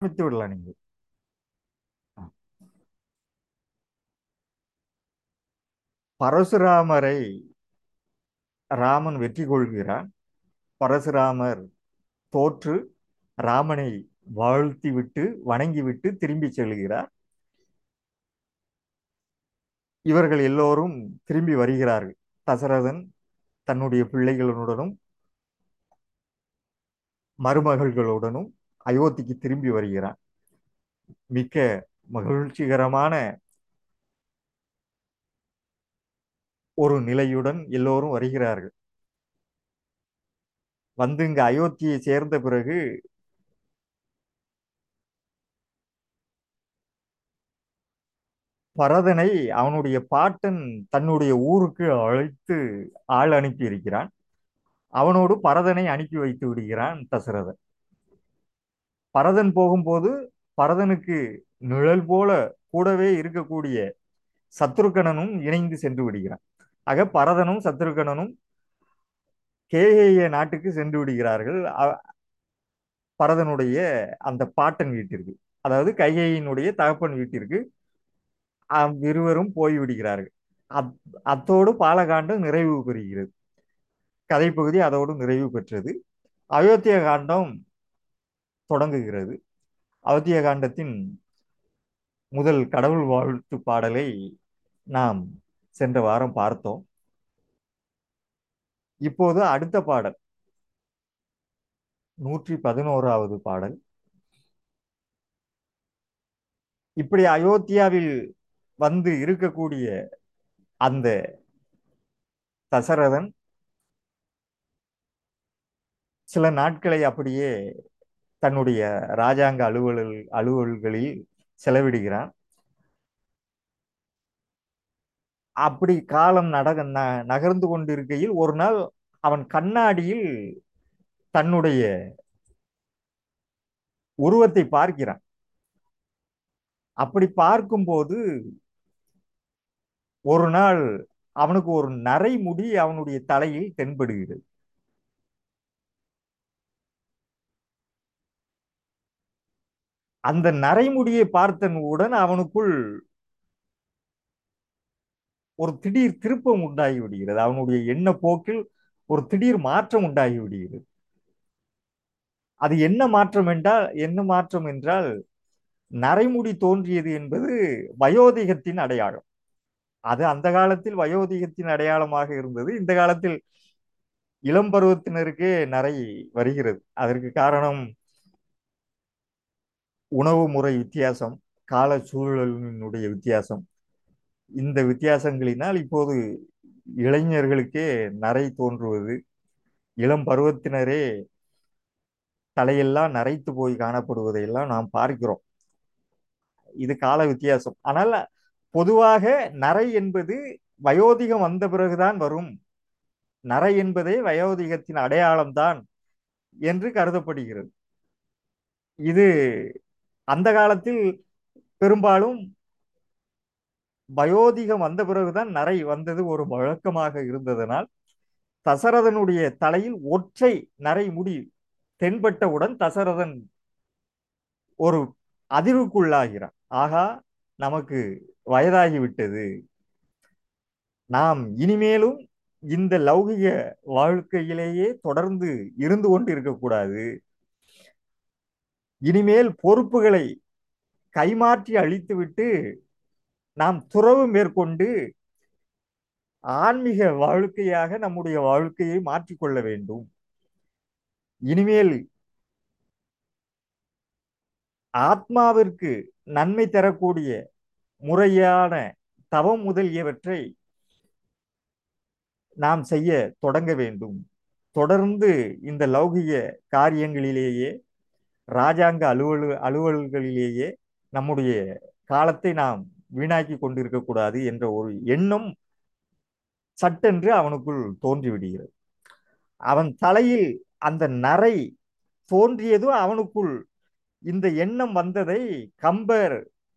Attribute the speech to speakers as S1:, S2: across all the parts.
S1: விட்டு விடலாம் நீங்க பரசுராமரை ராமன் வெற்றி கொள்கிறான் பரசுராமர் தோற்று ராமனை வாழ்த்தி விட்டு வணங்கி விட்டு திரும்பி செல்கிறார் இவர்கள் எல்லோரும் திரும்பி வருகிறார்கள் தசரதன் தன்னுடைய பிள்ளைகளுடனும் மருமகள்களுடனும் அயோத்திக்கு திரும்பி வருகிறான் மிக்க மகிழ்ச்சிகரமான ஒரு நிலையுடன் எல்லோரும் வருகிறார்கள் வந்து இங்கு அயோத்தியை சேர்ந்த பிறகு பரதனை அவனுடைய பாட்டன் தன்னுடைய ஊருக்கு அழைத்து ஆள் அனுப்பி இருக்கிறான் அவனோடு பரதனை அனுப்பி வைத்து விடுகிறான் தசரதன் பரதன் போகும்போது பரதனுக்கு நிழல் போல கூடவே இருக்கக்கூடிய சத்ருகணனும் இணைந்து சென்று விடுகிறான் ஆக பரதனும் சத்ருகணனும் கேகேய நாட்டுக்கு சென்று விடுகிறார்கள் பரதனுடைய அந்த பாட்டன் வீட்டிற்கு அதாவது கைகையினுடைய தகப்பன் வீட்டிற்கு இருவரும் போய்விடுகிறார்கள் அத் அத்தோடு பாலகாண்டம் நிறைவு பெறுகிறது கதைப்பகுதி அதோடு நிறைவு பெற்றது அயோத்திய காண்டம் தொடங்குகிறது அயோத்திய காண்டத்தின் முதல் கடவுள் வாழ்த்து பாடலை நாம் சென்ற வாரம் பார்த்தோம் இப்போது அடுத்த பாடல் நூற்றி பதினோராவது பாடல் இப்படி அயோத்தியாவில் வந்து இருக்கக்கூடிய அந்த தசரதன் சில நாட்களை அப்படியே தன்னுடைய ராஜாங்க அலுவலல் அலுவல்களில் செலவிடுகிறான் அப்படி காலம் நட நகர்ந்து கொண்டிருக்கையில் ஒரு நாள் அவன் கண்ணாடியில் தன்னுடைய உருவத்தை பார்க்கிறான் அப்படி பார்க்கும்போது ஒரு நாள் அவனுக்கு ஒரு நரைமுடி அவனுடைய தலையில் தென்படுகிறது அந்த நரைமுடியை பார்த்தனுடன் அவனுக்குள் ஒரு திடீர் திருப்பம் உண்டாகி விடுகிறது அவனுடைய எண்ண போக்கில் ஒரு திடீர் மாற்றம் உண்டாகி விடுகிறது அது என்ன மாற்றம் என்றால் என்ன மாற்றம் என்றால் நரைமுடி தோன்றியது என்பது வயோதிகத்தின் அடையாளம் அது அந்த காலத்தில் வயோதிகத்தின் அடையாளமாக இருந்தது இந்த காலத்தில் இளம் பருவத்தினருக்கே நரை வருகிறது அதற்கு காரணம் உணவு முறை வித்தியாசம் கால சூழலினுடைய வித்தியாசம் இந்த வித்தியாசங்களினால் இப்போது இளைஞர்களுக்கே நரை தோன்றுவது இளம் பருவத்தினரே தலையெல்லாம் நரைத்து போய் காணப்படுவதையெல்லாம் நாம் பார்க்கிறோம் இது கால வித்தியாசம் ஆனால் பொதுவாக நரை என்பது வயோதிகம் வந்த பிறகுதான் வரும் நரை என்பதே வயோதிகத்தின் அடையாளம்தான் என்று கருதப்படுகிறது இது அந்த காலத்தில் பெரும்பாலும் வயோதிகம் வந்த பிறகுதான் நரை வந்தது ஒரு வழக்கமாக இருந்ததனால் தசரதனுடைய தலையில் ஒற்றை நரை முடி தென்பட்டவுடன் தசரதன் ஒரு அதிர்வுக்குள்ளாகிறான் ஆகா நமக்கு வயதாகிவிட்டது நாம் இனிமேலும் இந்த லௌகிக வாழ்க்கையிலேயே தொடர்ந்து இருந்து கொண்டு இருக்கக்கூடாது இனிமேல் பொறுப்புகளை கைமாற்றி அழித்துவிட்டு நாம் துறவு மேற்கொண்டு ஆன்மீக வாழ்க்கையாக நம்முடைய வாழ்க்கையை மாற்றிக்கொள்ள வேண்டும் இனிமேல் ஆத்மாவிற்கு நன்மை தரக்கூடிய முறையான தவம் முதலியவற்றை நாம் செய்ய தொடங்க வேண்டும் தொடர்ந்து இந்த லௌகிக காரியங்களிலேயே ராஜாங்க அலுவல் அலுவல்களிலேயே நம்முடைய காலத்தை நாம் வீணாக்கி கொண்டிருக்கக்கூடாது என்ற ஒரு எண்ணம் சட்டென்று அவனுக்குள் தோன்றிவிடுகிறது அவன் தலையில் அந்த நரை தோன்றியதும் அவனுக்குள் இந்த எண்ணம் வந்ததை கம்பர்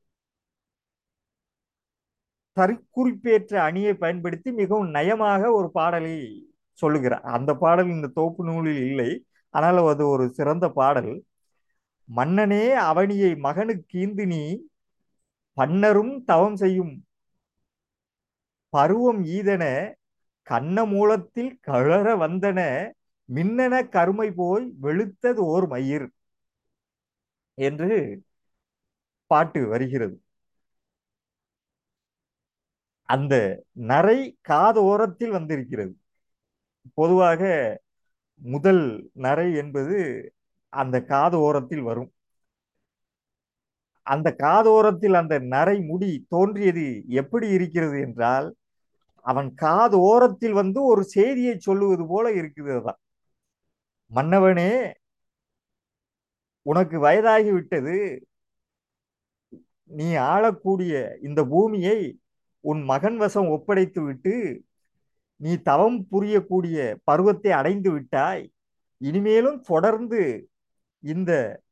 S1: தற்குறிப்பேற்ற அணியை பயன்படுத்தி மிகவும் நயமாக ஒரு பாடலை சொல்லுகிறார் அந்த பாடல் இந்த தோப்பு நூலில் இல்லை ஆனால் அது ஒரு சிறந்த பாடல் மன்னனே அவனியை மகனுக்கு ஈந்து நீ பன்னரும் தவம் செய்யும் பருவம் ஈதன கண்ண மூலத்தில் கழற வந்தன மின்னன கருமை போய் வெளுத்தது ஓர் மயிர் என்று பாட்டு வருகிறது அந்த நரை காதோரத்தில் வந்திருக்கிறது பொதுவாக முதல் நரை என்பது அந்த காது ஓரத்தில் வரும் அந்த காதோரத்தில் அந்த நரை முடி தோன்றியது எப்படி இருக்கிறது என்றால் அவன் காது ஓரத்தில் வந்து ஒரு செய்தியை சொல்லுவது போல இருக்குது அதான் மன்னவனே உனக்கு வயதாகி விட்டது நீ ஆளக்கூடிய இந்த பூமியை உன் மகன் வசம் ஒப்படைத்து விட்டு நீ தவம் புரியக்கூடிய பருவத்தை அடைந்து விட்டாய் இனிமேலும் தொடர்ந்து இந்த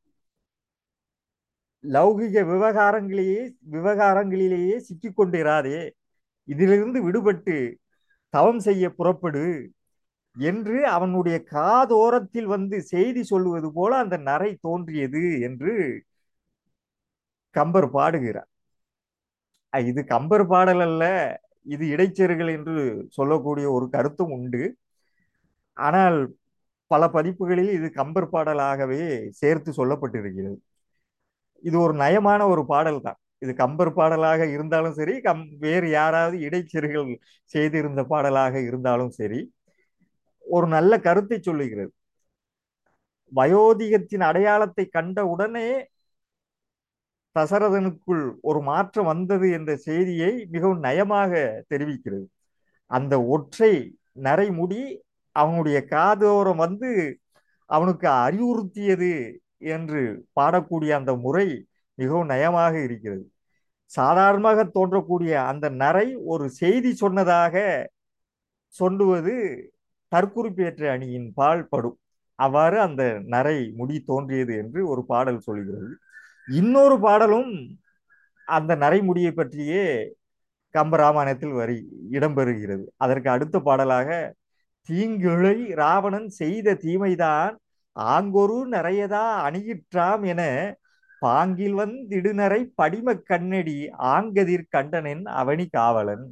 S1: லௌகிக விவகாரங்களிலேயே விவகாரங்களிலேயே சிக்கிக்கொண்டிராதே இதிலிருந்து விடுபட்டு தவம் செய்ய புறப்படு என்று அவனுடைய காதோரத்தில் வந்து செய்தி சொல்லுவது போல அந்த நரை தோன்றியது என்று கம்பர் பாடுகிறார் இது கம்பர் பாடல் அல்ல இது இடைச்செருகள் என்று சொல்லக்கூடிய ஒரு கருத்தும் உண்டு ஆனால் பல பதிப்புகளில் இது கம்பர் பாடலாகவே சேர்த்து சொல்லப்பட்டிருக்கிறது இது ஒரு நயமான ஒரு பாடல் தான் இது கம்பர் பாடலாக இருந்தாலும் சரி கம் வேறு யாராவது இடைச்செருகள் செய்திருந்த பாடலாக இருந்தாலும் சரி ஒரு நல்ல கருத்தை சொல்லுகிறது வயோதிகத்தின் அடையாளத்தை கண்ட உடனே தசரதனுக்குள் ஒரு மாற்றம் வந்தது என்ற செய்தியை மிகவும் நயமாக தெரிவிக்கிறது அந்த ஒற்றை நரைமுடி அவனுடைய காதோரம் வந்து அவனுக்கு அறிவுறுத்தியது என்று பாடக்கூடிய அந்த முறை மிகவும் நயமாக இருக்கிறது சாதாரணமாக தோன்றக்கூடிய அந்த நரை ஒரு செய்தி சொன்னதாக சொல்லுவது தற்குறிப்பேற்ற அணியின் பால் படும் அவ்வாறு அந்த நரை முடி தோன்றியது என்று ஒரு பாடல் சொல்கிறது இன்னொரு பாடலும் அந்த நரைமுடியை பற்றியே கம்பராமாயணத்தில் வரி இடம்பெறுகிறது அதற்கு அடுத்த பாடலாக தீங்கிழை ராவணன் செய்த தீமைதான் ஆங்கொரு நிறையதா அணியிற்றாம் என பாங்கில் வந்திடுநரை படிம கண்ணடி ஆங்கதிர் கண்டனன் அவனி காவலன்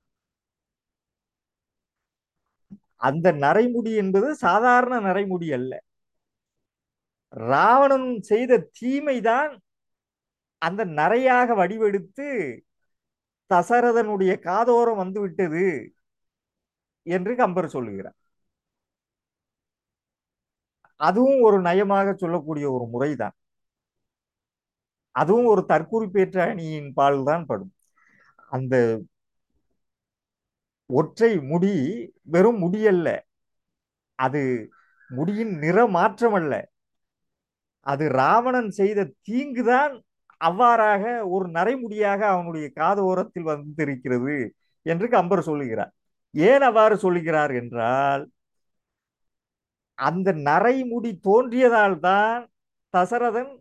S1: அந்த நரைமுடி என்பது சாதாரண நரைமுடி அல்ல ராவணன் செய்த தீமைதான் அந்த நரையாக வடிவெடுத்து தசரதனுடைய காதோரம் வந்து விட்டது என்று கம்பர் சொல்லுகிறார் அதுவும் ஒரு நயமாக சொல்லக்கூடிய ஒரு முறைதான் அதுவும் ஒரு தற்குறிப்பேற்ற அணியின் பால் தான் படும் அந்த ஒற்றை முடி வெறும் முடியல்ல அது முடியின் நிற மாற்றம் அல்ல அது ராவணன் செய்த தீங்குதான் அவ்வாறாக ஒரு நரைமுடியாக அவனுடைய காது ஓரத்தில் வந்திருக்கிறது என்று கம்பர் சொல்லுகிறார் ஏன் அவ்வாறு சொல்லுகிறார் என்றால் அந்த நரைமுடி தோன்றியதால் தான் தசரதன்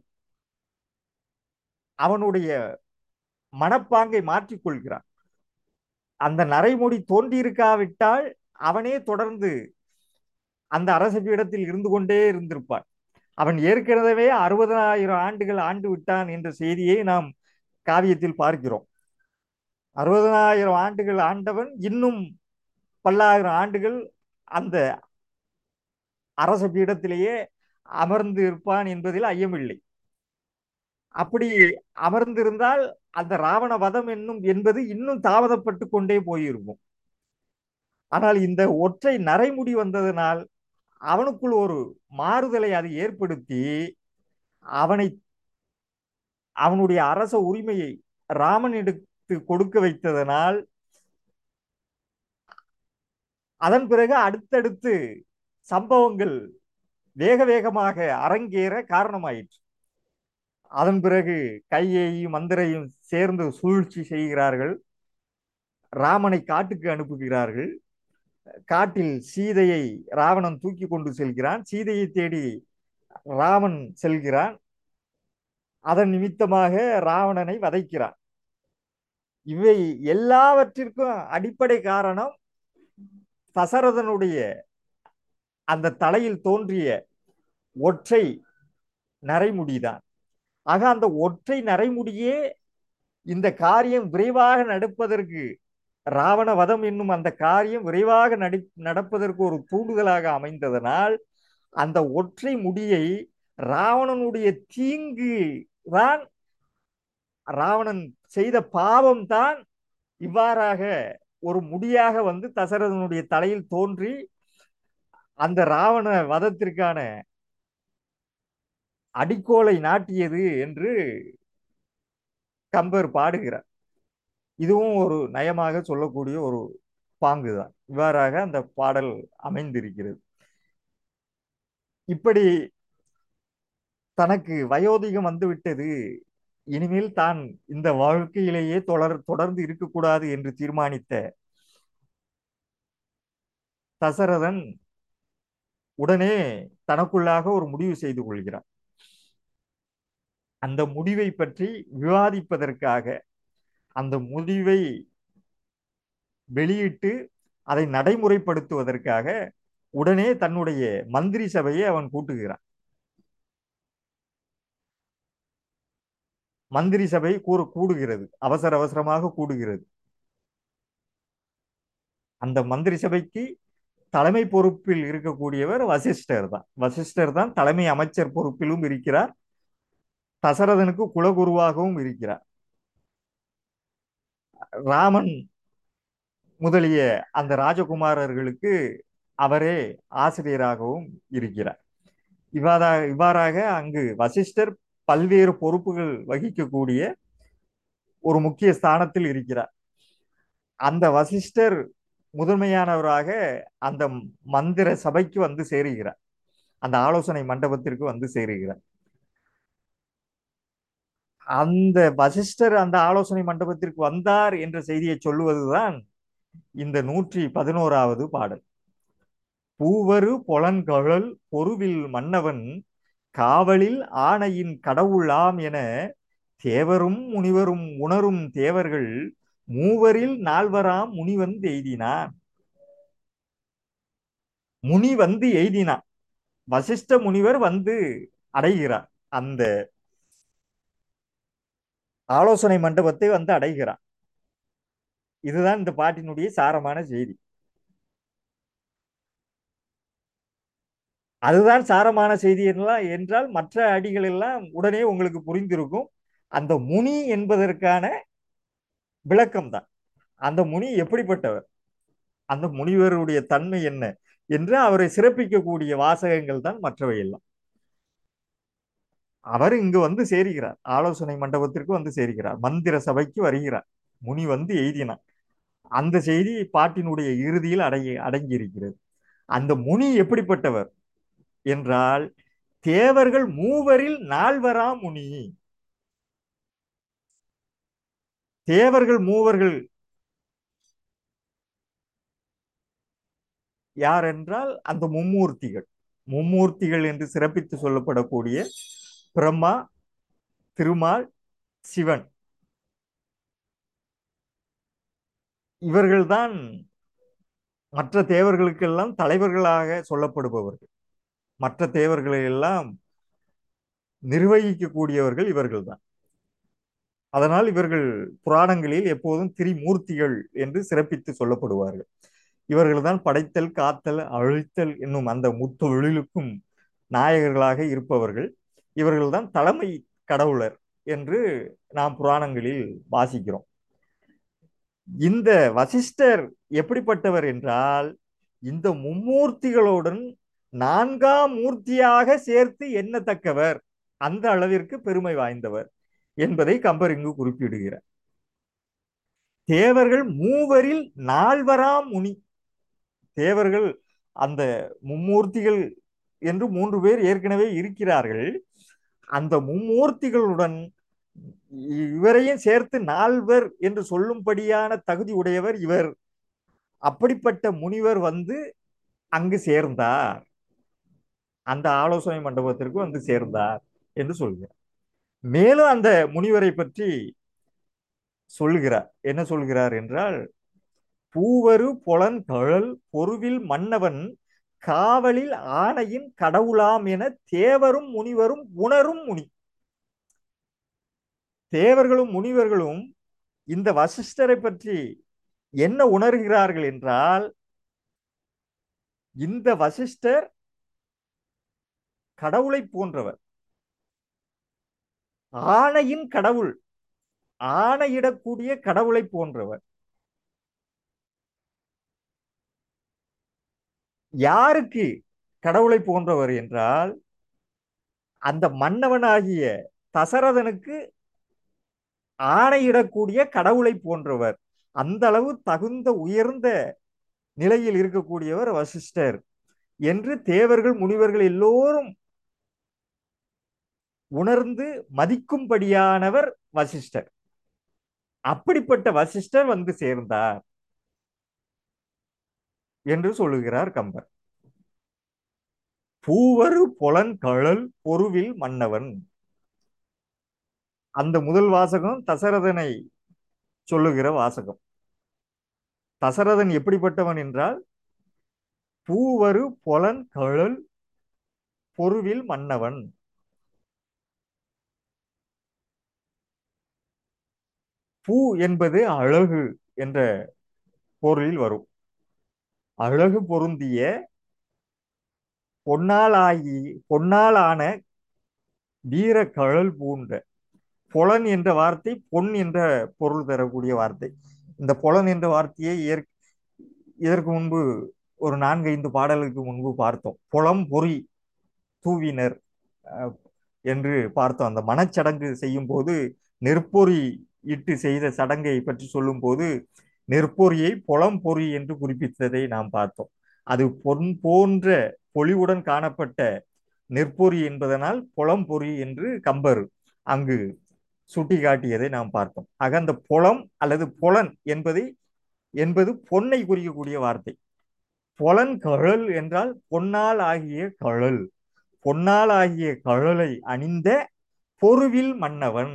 S1: அவனுடைய மனப்பாங்கை மாற்றிக்கொள்கிறான் அந்த நரைமுடி தோன்றியிருக்காவிட்டால் அவனே தொடர்ந்து அந்த அரச பீடத்தில் இருந்து கொண்டே இருந்திருப்பான் அவன் ஏற்கனவே அறுபதாயிரம் ஆண்டுகள் ஆண்டு விட்டான் என்ற செய்தியை நாம் காவியத்தில் பார்க்கிறோம் அறுபதனாயிரம் ஆண்டுகள் ஆண்டவன் இன்னும் பல்லாயிரம் ஆண்டுகள் அந்த அரச பீடத்திலேயே அமர்ந்து இருப்பான் என்பதில் ஐயமில்லை அப்படி அமர்ந்திருந்தால் அந்த ராவண வதம் என்னும் என்பது இன்னும் தாமதப்பட்டு கொண்டே போயிருக்கும் ஆனால் இந்த ஒற்றை நரைமுடி வந்ததனால் அவனுக்குள் ஒரு மாறுதலை அது ஏற்படுத்தி அவனை அவனுடைய அரச உரிமையை ராமன் எடுத்து கொடுக்க வைத்ததனால் அதன் பிறகு அடுத்தடுத்து சம்பவங்கள் வேக வேகமாக அரங்கேற காரணமாயிற்று அதன் பிறகு கையையும் மந்திரையும் சேர்ந்து சூழ்ச்சி செய்கிறார்கள் ராமனை காட்டுக்கு அனுப்புகிறார்கள் காட்டில் சீதையை ராவணன் தூக்கி கொண்டு செல்கிறான் சீதையை தேடி ராமன் செல்கிறான் அதன் நிமித்தமாக ராவணனை வதைக்கிறான் இவை எல்லாவற்றிற்கும் அடிப்படை காரணம் தசரதனுடைய அந்த தலையில் தோன்றிய ஒற்றை நரைமுடிதான் ஆக அந்த ஒற்றை நரைமுடியே இந்த காரியம் விரைவாக நடப்பதற்கு ராவண வதம் என்னும் அந்த காரியம் விரைவாக நடி நடப்பதற்கு ஒரு தூண்டுதலாக அமைந்ததனால் அந்த ஒற்றை முடியை ராவணனுடைய தீங்கு தான் ராவணன் செய்த பாவம் தான் இவ்வாறாக ஒரு முடியாக வந்து தசரதனுடைய தலையில் தோன்றி அந்த ராவண வதத்திற்கான அடிக்கோலை நாட்டியது என்று கம்பர் பாடுகிறார் இதுவும் ஒரு நயமாக சொல்லக்கூடிய ஒரு பாங்குதான் இவ்வாறாக அந்த பாடல் அமைந்திருக்கிறது இப்படி தனக்கு வயோதிகம் வந்துவிட்டது இனிமேல் தான் இந்த வாழ்க்கையிலேயே தொடர் தொடர்ந்து இருக்கக்கூடாது என்று தீர்மானித்த தசரதன் உடனே தனக்குள்ளாக ஒரு முடிவு செய்து கொள்கிறார் அந்த முடிவை பற்றி விவாதிப்பதற்காக அந்த முடிவை வெளியிட்டு அதை நடைமுறைப்படுத்துவதற்காக உடனே தன்னுடைய மந்திரி சபையை அவன் கூட்டுகிறான் மந்திரி சபை கூறு கூடுகிறது அவசர அவசரமாக கூடுகிறது அந்த மந்திரி சபைக்கு தலைமை பொறுப்பில் இருக்கக்கூடியவர் வசிஷ்டர் தான் வசிஷ்டர் தான் தலைமை அமைச்சர் பொறுப்பிலும் இருக்கிறார் தசரதனுக்கு குலகுருவாகவும் இருக்கிறார் ராமன் முதலிய அந்த ராஜகுமாரர்களுக்கு அவரே ஆசிரியராகவும் இருக்கிறார் இவ்வாறாக இவ்வாறாக அங்கு வசிஷ்டர் பல்வேறு பொறுப்புகள் வகிக்கக்கூடிய ஒரு முக்கிய ஸ்தானத்தில் இருக்கிறார் அந்த வசிஷ்டர் முதன்மையானவராக அந்த மந்திர சபைக்கு வந்து சேருகிறார் அந்த ஆலோசனை மண்டபத்திற்கு வந்து சேருகிறார் அந்த வசிஷ்டர் அந்த ஆலோசனை மண்டபத்திற்கு வந்தார் என்ற செய்தியை சொல்லுவதுதான் இந்த நூற்றி பதினோராவது பாடல் பூவரு பொலன்கழல் பொருவில் மன்னவன் காவலில் ஆணையின் கடவுளாம் என தேவரும் முனிவரும் உணரும் தேவர்கள் மூவரில் நால்வராம் முனி வந்து எய்தினார் முனி வந்து எய்தினார் வசிஷ்ட முனிவர் வந்து அடைகிறார் அந்த ஆலோசனை மண்டபத்தை வந்து அடைகிறார் இதுதான் இந்த பாட்டினுடைய சாரமான செய்தி அதுதான் சாரமான செய்தி எல்லாம் என்றால் மற்ற அடிகள் எல்லாம் உடனே உங்களுக்கு புரிந்திருக்கும் அந்த முனி என்பதற்கான விளக்கம் தான் அந்த முனி எப்படிப்பட்டவர் அந்த முனிவருடைய தன்மை என்ன என்று அவரை சிறப்பிக்கக்கூடிய வாசகங்கள் தான் மற்றவை எல்லாம் அவர் இங்கு வந்து சேருகிறார் ஆலோசனை மண்டபத்திற்கு வந்து சேருகிறார் மந்திர சபைக்கு வருகிறார் முனி வந்து எய்தினார் அந்த செய்தி பாட்டினுடைய இறுதியில் அடங்கி அடங்கி இருக்கிறது அந்த முனி எப்படிப்பட்டவர் என்றால் தேவர்கள் மூவரில் நால்வரா முனி தேவர்கள் மூவர்கள் யார் என்றால் அந்த மும்மூர்த்திகள் மும்மூர்த்திகள் என்று சிறப்பித்து சொல்லப்படக்கூடிய பிரம்மா திருமால் சிவன் இவர்கள்தான் மற்ற தேவர்களுக்கெல்லாம் தலைவர்களாக சொல்லப்படுபவர்கள் மற்ற தேவர்களை எல்லாம் நிர்வகிக்கக்கூடியவர்கள் இவர்கள்தான் அதனால் இவர்கள் புராணங்களில் எப்போதும் திரிமூர்த்திகள் என்று சிறப்பித்து சொல்லப்படுவார்கள் இவர்கள்தான் படைத்தல் காத்தல் அழித்தல் என்னும் அந்த முத்தொழிலுக்கும் நாயகர்களாக இருப்பவர்கள் இவர்கள்தான் தலைமை கடவுளர் என்று நாம் புராணங்களில் வாசிக்கிறோம் இந்த வசிஷ்டர் எப்படிப்பட்டவர் என்றால் இந்த மும்மூர்த்திகளுடன் நான்காம் மூர்த்தியாக சேர்த்து எண்ணத்தக்கவர் அந்த அளவிற்கு பெருமை வாய்ந்தவர் என்பதை கம்பர் இங்கு குறிப்பிடுகிறார் தேவர்கள் மூவரில் நால்வராம் முனி தேவர்கள் அந்த மும்மூர்த்திகள் என்று மூன்று பேர் ஏற்கனவே இருக்கிறார்கள் அந்த மும்மூர்த்திகளுடன் இவரையும் சேர்த்து நால்வர் என்று சொல்லும்படியான தகுதி உடையவர் இவர் அப்படிப்பட்ட முனிவர் வந்து அங்கு சேர்ந்தார் அந்த ஆலோசனை மண்டபத்திற்கு வந்து சேர்ந்தார் என்று சொல்கிறார் மேலும் அந்த முனிவரை பற்றி சொல்லுகிறார் என்ன சொல்கிறார் என்றால் பூவரு பொலன் கழல் பொருவில் மன்னவன் காவலில் ஆணையின் கடவுளாம் என தேவரும் முனிவரும் உணரும் முனி தேவர்களும் முனிவர்களும் இந்த வசிஷ்டரை பற்றி என்ன உணர்கிறார்கள் என்றால் இந்த வசிஷ்டர் கடவுளை போன்றவர் ஆணையின் கடவுள் ஆணையிடக்கூடிய கடவுளை போன்றவர் யாருக்கு கடவுளை போன்றவர் என்றால் அந்த மன்னவனாகிய தசரதனுக்கு ஆணையிடக்கூடிய கடவுளை போன்றவர் அந்த அளவு தகுந்த உயர்ந்த நிலையில் இருக்கக்கூடியவர் வசிஷ்டர் என்று தேவர்கள் முனிவர்கள் எல்லோரும் உணர்ந்து மதிக்கும்படியானவர் வசிஷ்டர் அப்படிப்பட்ட வசிஷ்டர் வந்து சேர்ந்தார் என்று சொல்லுகிறார் கம்பர் பூவரு பொலன்கழல் பொருவில் மன்னவன் அந்த முதல் வாசகம் தசரதனை சொல்லுகிற வாசகம் தசரதன் எப்படிப்பட்டவன் என்றால் பூவரு பொலன் கழல் பொருவில் மன்னவன் பூ என்பது அழகு என்ற பொருளில் வரும் அழகு பொருந்திய பொன்னாலாகி பொன்னாலான வீர கழல் பூண்ட பொலன் என்ற வார்த்தை பொன் என்ற பொருள் தரக்கூடிய வார்த்தை இந்த பொலன் என்ற வார்த்தையை இதற்கு முன்பு ஒரு நான்கு ஐந்து பாடலுக்கு முன்பு பார்த்தோம் புலம் பொறி தூவினர் என்று பார்த்தோம் அந்த மனச்சடங்கு செய்யும் போது நெற்பொறி இட்டு செய்த சடங்கை பற்றி சொல்லும் போது நெற்பொறியை புலம் பொறி என்று குறிப்பித்ததை நாம் பார்த்தோம் அது பொன் போன்ற பொலிவுடன் காணப்பட்ட நெற்பொறி என்பதனால் புலம் பொறி என்று கம்பர் அங்கு சுட்டி காட்டியதை நாம் பார்த்தோம் ஆக அந்த புலம் அல்லது புலன் என்பதை என்பது பொன்னை குறிக்கக்கூடிய வார்த்தை பொலன் கழல் என்றால் பொன்னால் ஆகிய கழல் பொன்னால் ஆகிய கழலை அணிந்த பொருவில் மன்னவன்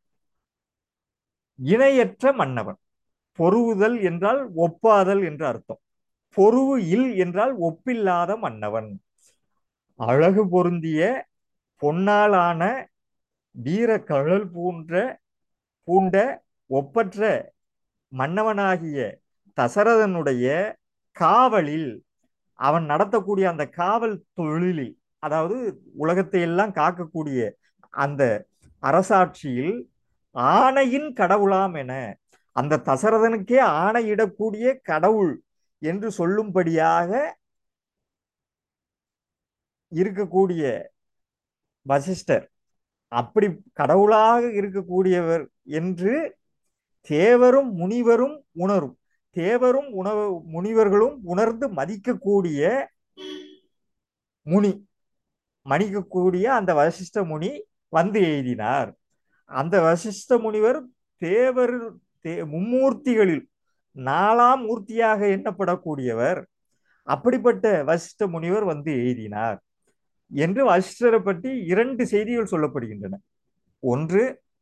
S1: இணையற்ற மன்னவன் பொருவுதல் என்றால் ஒப்பாதல் என்று அர்த்தம் பொருவு இல் என்றால் ஒப்பில்லாத மன்னவன் அழகு பொருந்திய பொன்னாலான வீர கழல் பூன்ற பூண்ட ஒப்பற்ற மன்னவனாகிய தசரதனுடைய காவலில் அவன் நடத்தக்கூடிய அந்த காவல் தொழிலில் அதாவது உலகத்தை எல்லாம் காக்கக்கூடிய அந்த அரசாட்சியில் ஆணையின் கடவுளாம் என அந்த தசரதனுக்கே ஆணையிடக்கூடிய கடவுள் என்று சொல்லும்படியாக இருக்கக்கூடிய வசிஷ்டர் அப்படி கடவுளாக இருக்கக்கூடியவர் என்று தேவரும் முனிவரும் உணரும் தேவரும் உணவு முனிவர்களும் உணர்ந்து மதிக்கக்கூடிய முனி மணிக்கக்கூடிய அந்த வசிஷ்ட முனி வந்து எழுதினார் அந்த வசிஷ்ட முனிவர் தேவர் தே மும்மூர்த்திகளில் நாலாம் மூர்த்தியாக எண்ணப்படக்கூடியவர் அப்படிப்பட்ட வசிஷ்ட முனிவர் வந்து எழுதினார் என்று வசிஷ்டரை பற்றி இரண்டு செய்திகள் சொல்லப்படுகின்றன ஒன்று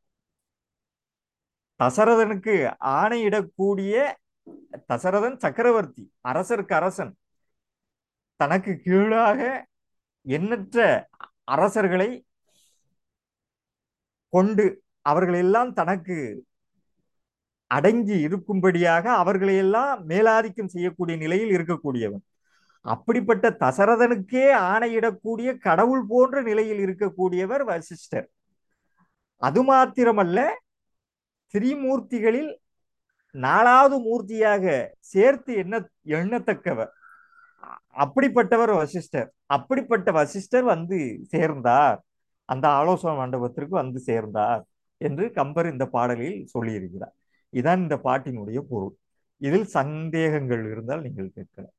S1: தசரதனுக்கு ஆணையிடக்கூடிய தசரதன் சக்கரவர்த்தி அரசருக்கு அரசன் தனக்கு கீழாக எண்ணற்ற அரசர்களை கொண்டு அவர்களெல்லாம் தனக்கு அடங்கி இருக்கும்படியாக அவர்களையெல்லாம் மேலாதிக்கம் செய்யக்கூடிய நிலையில் இருக்கக்கூடியவன் அப்படிப்பட்ட தசரதனுக்கே ஆணையிடக்கூடிய கடவுள் போன்ற நிலையில் இருக்கக்கூடியவர் வசிஷ்டர் அது மாத்திரமல்ல திரிமூர்த்திகளில் நாலாவது மூர்த்தியாக சேர்த்து எண்ண எண்ணத்தக்கவர் அப்படிப்பட்டவர் வசிஷ்டர் அப்படிப்பட்ட வசிஷ்டர் வந்து சேர்ந்தார் அந்த ஆலோசனை மண்டபத்திற்கு வந்து சேர்ந்தார் என்று கம்பர் இந்த பாடலில் சொல்லியிருக்கிறார் இதான் இந்த பாட்டினுடைய பொருள் இதில் சந்தேகங்கள் இருந்தால் நீங்கள் கேட்கலாம்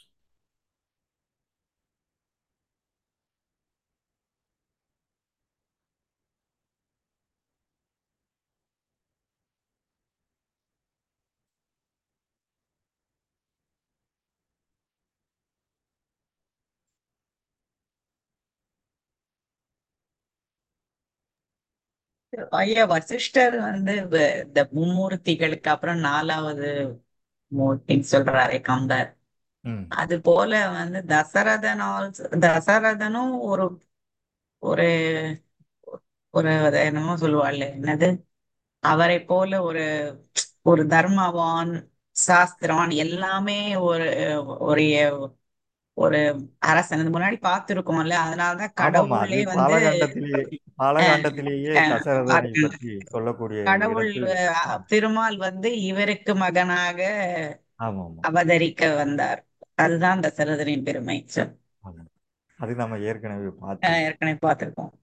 S2: ஐயா வசிஷ்டர் வந்து வ- இந்த மும்மூர்த்திகளுக்கு அப்புறம் நாலாவது மூர்த்தின்னு சொல்றாரே கம்பர்
S1: ம்
S2: அது போல வந்து தசரதன் ஆல்சோ தசரதனும் ஒரு ஒரு ஒரு அது என்னமோ சொல்லுவாள்ல என்னது அவரை போல ஒரு ஒரு தர்மவான் சாஸ்திரவான் எல்லாமே ஒரு ஒரு ஒரு அரசன் இது முன்னாடி பார்த்திருக்கோம்ல அதனாலதான்
S1: ஆமாமா அது
S2: கடவுளே வந்து
S1: பாலகாண்டத்திலேயே
S2: அஹ்,
S1: பாலகாண்டத்திலேயே
S2: அஹ்,
S1: தசரதனை
S2: பாருங்க.
S1: பற்றி சொல்லக்கூடிய
S2: கடவுள்
S1: இடத்தில்
S2: அஹ், திருமால் வந்து இவருக்கு மகனாக
S1: ஆமாமா
S2: அவதரிக்க வந்தார் அதுதான் தசரதனின் பெருமை So,
S1: ஆமா. அது நம்ம ஏற்கனவே
S2: அஹ்,
S1: பார்த்தோம்
S2: ஏற்கனவே பார்த்திருக்கோம்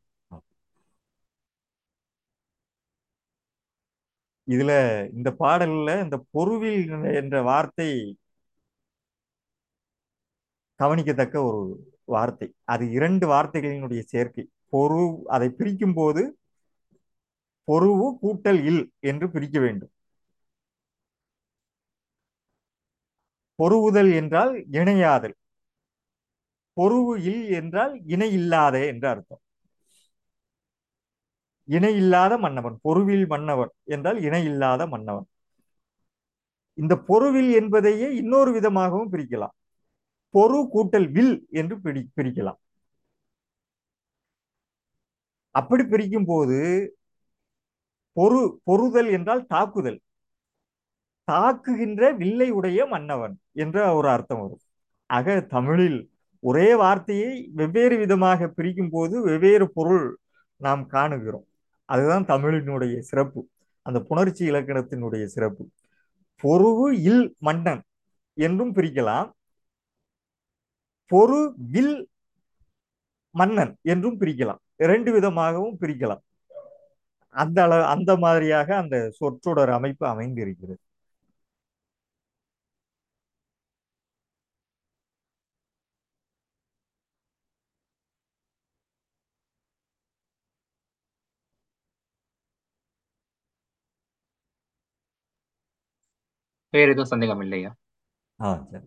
S1: இதுல இந்த பாடல்ல இந்த பொருவில் என்ற வார்த்தை கவனிக்கத்தக்க ஒரு வார்த்தை அது இரண்டு வார்த்தைகளினுடைய சேர்க்கை பொரு அதை பிரிக்கும் போது பொருவு கூட்டல் இல் என்று பிரிக்க வேண்டும் பொருவுதல் என்றால் இணையாதல் பொருவு இல் என்றால் இணை இல்லாத என்று அர்த்தம் இணை இல்லாத மன்னவன் பொருவில் மன்னவன் என்றால் இணை இல்லாத மன்னவன் இந்த பொருவில் என்பதையே இன்னொரு விதமாகவும் பிரிக்கலாம் பொரு கூட்டல் வில் என்று பிரி பிரிக்கலாம் அப்படி பிரிக்கும் போது பொரு பொருதல் என்றால் தாக்குதல் தாக்குகின்ற வில்லை உடைய மன்னவன் என்ற ஒரு அர்த்தம் வரும் ஆக தமிழில் ஒரே வார்த்தையை வெவ்வேறு விதமாக பிரிக்கும் போது வெவ்வேறு பொருள் நாம் காணுகிறோம் அதுதான் தமிழினுடைய சிறப்பு அந்த புணர்ச்சி இலக்கணத்தினுடைய சிறப்பு பொருவு இல் மன்னன் என்றும் பிரிக்கலாம் பொரு வில் மன்னன் என்றும் பிரிக்கலாம் இரண்டு விதமாகவும் பிரிக்கலாம் அந்த அளவு அந்த மாதிரியாக அந்த சொற்றொடர் அமைப்பு அமைந்திருக்கிறது
S3: வேற எதுவும் சந்தேகம் இல்லையா
S1: ஆ சரி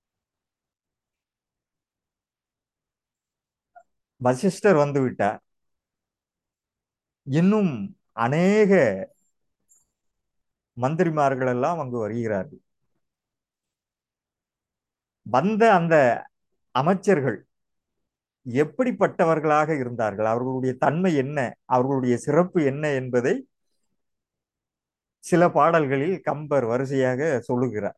S1: வசிஷ்டர் வந்து விட்டார் இன்னும் அநேக மந்திரிமார்கள் எல்லாம் அங்கு வருகிறார்கள் வந்த அந்த அமைச்சர்கள் எப்படிப்பட்டவர்களாக இருந்தார்கள் அவர்களுடைய தன்மை என்ன அவர்களுடைய சிறப்பு என்ன என்பதை சில பாடல்களில் கம்பர் வரிசையாக சொல்லுகிறார்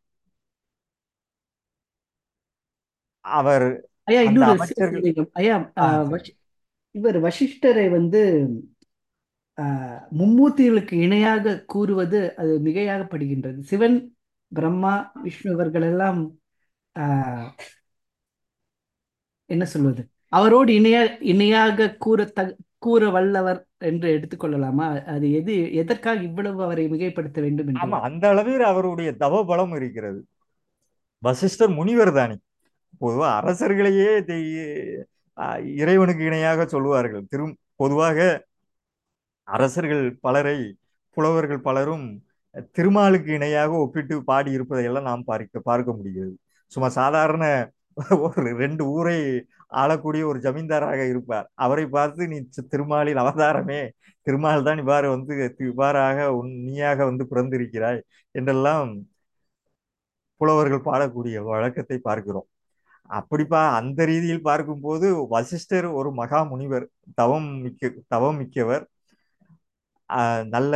S1: அவர்
S4: ஐயா
S1: அந்த
S4: இன்னொரு
S1: அமைச்சர்கள்
S4: சந்தேகம் ஐயா
S1: ஆ,
S4: ஆஹ்,
S1: சரி.
S4: வஷி- இவர் வசிஷ்டரை வந்து ஆஹ், மும்மூர்த்திகளுக்கு இணையாக கூறுவது அது மிகையாகப்படுகின்றது சிவன் பிரம்மா விஷ்ணு இவர்கள் எல்லாம் ஆஹ், என்ன சொல்வது அவரோடு இணைய இணையாக கூற தக கூற வல்லவர் என்று எடுத்துக்கொள்ளலாமா அது எது எதற்காக இவ்வளவு அவரை மிகைப்படுத்த வேண்டும்
S1: ஆமா
S4: என்று
S1: அந்த அளவில் அவருடைய தவ பலம் இருக்கிறது வசிஷ்டர் முனிவர் தானே பொதுவா அரசர்களையே தெய்- ஆ, இறைவனுக்கு இணையாக சொல்லுவார்கள் திரு பொதுவாக அரசர்கள் பலரை புலவர்கள் பலரும் திருமாலுக்கு இணையாக ஒப்பிட்டு பாடி இருப்பதையெல்லாம் நாம் பார்க்க பார்க்க முடிகிறது சும்மா சாதாரண ஒரு ரெண்டு ஊரை ஆளக்கூடிய ஒரு ஜமீன்தாராக இருப்பார் அவரை பார்த்து நீ சி- திருமாலின் அவதாரமே திருமால் தான் இவ்வாறு வந்து இவ்வாறாக உன் நீயாக வந்து பிறந்திருக்கிறாய் என்றெல்லாம் புலவர்கள் பாடக்கூடிய வழக்கத்தை பார்க்கிறோம் அப்படிப்பா அந்த ரீதியில் பார்க்கும்போது வசிஷ்டர் ஒரு மகா முனிவர் தவம் மிக்க தவம் மிக்கவர் ஆஹ் நல்ல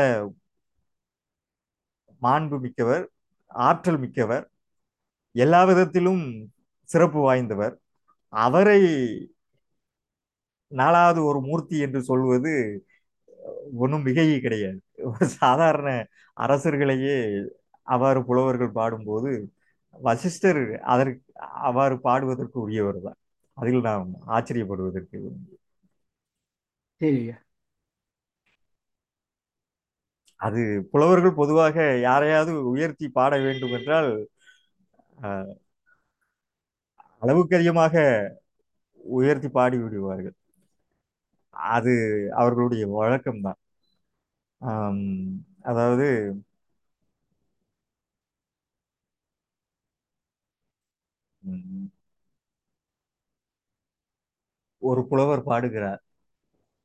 S1: மாண்பு மிக்கவர் ஆற்றல் மிக்கவர் எல்லா விதத்திலும் சிறப்பு வாய்ந்தவர் அவரை நாலாவது ஒரு மூர்த்தி என்று சொல்வது ஒன்றும் மிகை கிடையாது ஒரு சாதாரண அரசர்களையே அவ்வாறு புலவர்கள் பாடும்போது வசிஷ்டர் அதற்கு அவ்வாறு பாடுவதற்கு உரியவர் தான் அதில் நாம் ஆச்சரியப்படுவதற்கு ஒன்று.
S4: சரி ஐயா
S1: அது புலவர்கள் பொதுவாக யாரையாவது உயர்த்தி பாட வேண்டும் என்றால் அஹ், அளவுக்கு அதிகமாக உயர்த்தி பாடி விடுவார்கள் அது அவர்களுடைய வழக்கம்தான் ஆம், அதாவது ம், ஒரு புலவர் பாடுகிறார்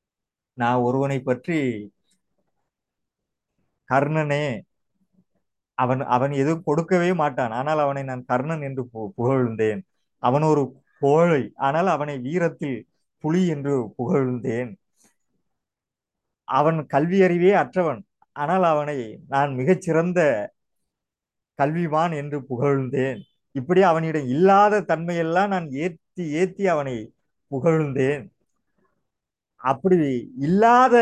S1: நான் ஒருவனை பற்றி கர்ணனே அவன் அவன் எதுவும் கொடுக்கவே மாட்டான் ஆனால் அவனை நான் கர்ணன் என்று பு- புகழ்ந்தேன் அவன் ஒரு கோழை ஆனால் அவனை வீரத்தில் புலி என்று புகழ்ந்தேன் அவன் கல்வி அறிவே அற்றவன் ஆனால் அவனை நான் மிகச்சிறந்த கல்விமான் என்று புகழ்ந்தேன் இப்படி அவனிடம் இல்லாத தன்மையெல்லாம் நான் ஏத்தி ஏத்தி அவனை புகழ்ந்தேன் அப்படி இல்லாத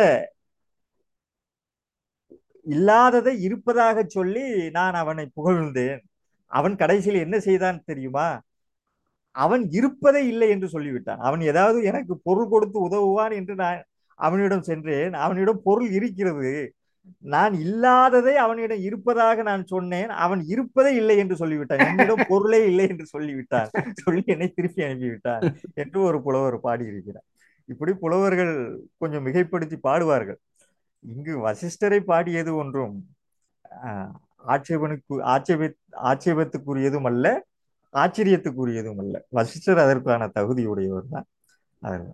S1: இல்லாததை இருப்பதாக சொல்லி நான் அவனை புகழ்ந்தேன் அவன் கடைசியில் என்ன செய்தான் தெரியுமா அவன் இருப்பதே இல்லை என்று சொல்லிவிட்டான் அவன் ஏதாவது எனக்கு பொருள் கொடுத்து உதவுவான் என்று நான் அவனிடம் சென்றேன் அவனிடம் பொருள் இருக்கிறது நான் இல்லாததை அவனிடம் இருப்பதாக நான் சொன்னேன் அவன் இருப்பதே இல்லை என்று சொல்லிவிட்டான் என்னிடம் பொருளே இல்லை என்று சொல்லிவிட்டான் சொல்லி என்னை திருப்பி அனுப்பிவிட்டான் என்று ஒரு புலவர் பாடியிருக்கிறார் இப்படி புலவர்கள் கொஞ்சம் மிகைப்படுத்தி பாடுவார்கள் இங்கு வசிஷ்டரை பாடியது ஒன்றும் ஆஹ், ஆட்சேபனுக்கு ஆட்சேப ஆட்சேபத்துக்குரியதும் அல்ல ஆச்சரியத்துக்குரியதும் அல்ல வசிஷ்டர் அதற்கான தகுதியுடையவர் தான் அதற்கு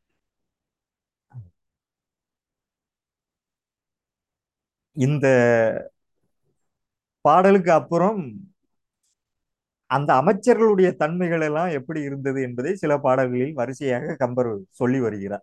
S1: இந்த பாடலுக்கு அப்புறம் அந்த அமைச்சர்களுடைய தன்மைகள் எல்லாம் எப்படி இருந்தது என்பதை சில பாடல்களில் வரிசையாக கம்பர் சொல்லி வருகிறார்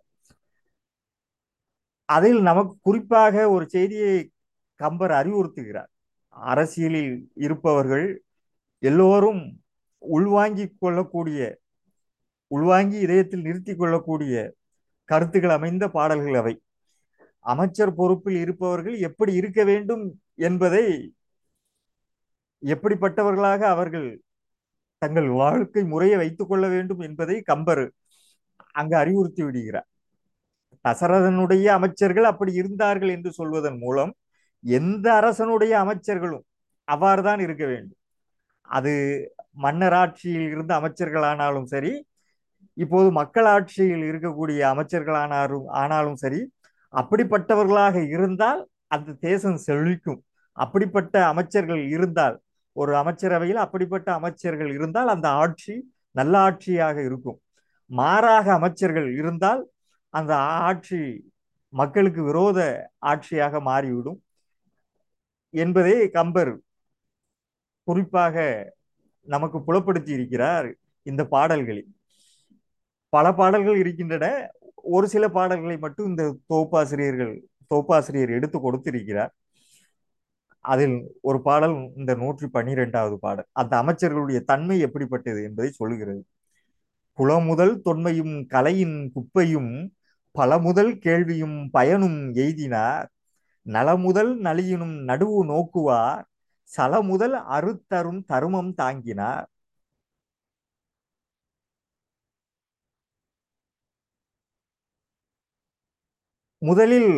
S1: அதில் நமக்கு குறிப்பாக ஒரு செய்தியை கம்பர் அறிவுறுத்துகிறார் அரசியலில் இருப்பவர்கள் எல்லோரும் உள்வாங்கிக் கொள்ளக்கூடிய உள்வாங்கி இதயத்தில் நிறுத்திக் கொள்ளக்கூடிய கருத்துக்கள் அமைந்த பாடல்கள் அவை அமைச்சர் பொறுப்பில் இருப்பவர்கள் எப்படி இருக்க வேண்டும் என்பதை எப்படிப்பட்டவர்களாக அவர்கள் தங்கள் வாழ்க்கை முறையை வைத்துக் கொள்ள வேண்டும் என்பதை கம்பர் அங்கு அறிவுறுத்தி விடுகிறார் தசரதனுடைய அமைச்சர்கள் அப்படி இருந்தார்கள் என்று சொல்வதன் மூலம் எந்த அரசனுடைய அமைச்சர்களும் அவ்வாறுதான் இருக்க வேண்டும் அது மன்னராட்சியில் இருந்த அமைச்சர்களானாலும் சரி இப்போது மக்களாட்சியில் இருக்கக்கூடிய அமைச்சர்களானாலும் ஆனாலும் சரி அப்படிப்பட்டவர்களாக இருந்தால் அந்த தேசம் செழிக்கும் அப்படிப்பட்ட அமைச்சர்கள் இருந்தால் ஒரு அமைச்சரவையில் அப்படிப்பட்ட அமைச்சர்கள் இருந்தால் அந்த ஆட்சி நல்ல ஆட்சியாக இருக்கும் மாறாக அமைச்சர்கள் இருந்தால் அந்த ஆட்சி மக்களுக்கு விரோத ஆட்சியாக மாறிவிடும் என்பதை கம்பர் குறிப்பாக நமக்கு புலப்படுத்தி இருக்கிறார் இந்த பாடல்களில் பல பாடல்கள் இருக்கின்றன ஒரு சில பாடல்களை மட்டும் இந்த தொகுப்பாசிரியர்கள் தொகுப்பாசிரியர் எடுத்து கொடுத்திருக்கிறார் அதில் ஒரு பாடல் இந்த நூற்றி பன்னிரெண்டாவது பாடல் அந்த அமைச்சர்களுடைய தன்மை எப்படிப்பட்டது என்பதை சொல்லுகிறது குளமுதல் தொன்மையும் கலையின் குப்பையும் பலமுதல் கேள்வியும் பயனும் எய்தினார் நலமுதல் நலியினும் நடுவு நோக்குவார் சலமுதல் அறுத்தரும் தருமம் தாங்கினார் முதலில்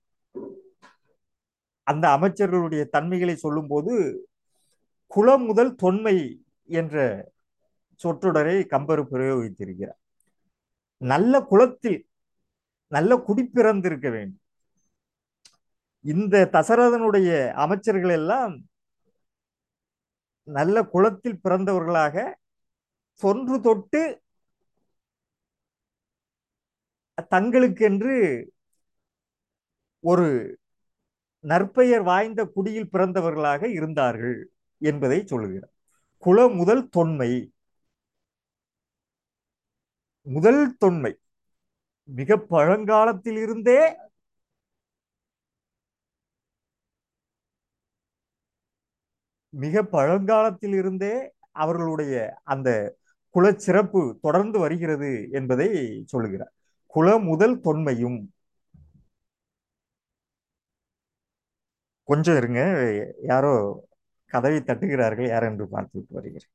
S1: அந்த அமைச்சர்களுடைய தன்மைகளை சொல்லும்போது குலம் முதல் தொன்மை என்ற சொற்றொடரை கம்பரு பிரயோகித்திருக்கிறார் நல்ல குலத்தில் நல்ல குடிப்பிறந்திருக்க வேண்டும் இந்த தசரதனுடைய அமைச்சர்கள் எல்லாம் நல்ல குலத்தில் பிறந்தவர்களாக தொன்று தொட்டு தங்களுக்கென்று ஒரு நற்பெயர் வாய்ந்த குடியில் பிறந்தவர்களாக இருந்தார்கள் என்பதை சொல்லுகிறார் குல முதல் தொன்மை முதல் தொன்மை மிக பழங்காலத்தில் இருந்தே மிக பழங்காலத்தில் இருந்தே அவர்களுடைய அந்த குலச்சிறப்பு தொடர்ந்து வருகிறது என்பதை சொல்லுகிறார் குல முதல் தொன்மையும் கொஞ்சம் இருங்க யாரோ கதவை தட்டுகிறார்கள் யார் என்று பார்த்து விட்டு வருகிறேன்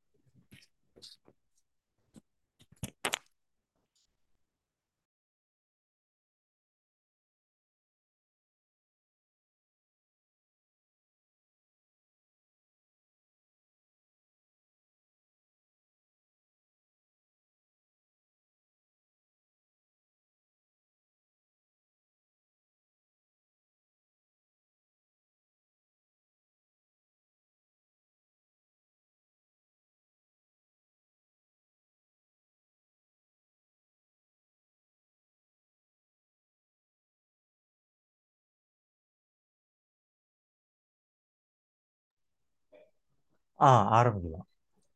S1: ஆ ஆரம்பிக்கலாம்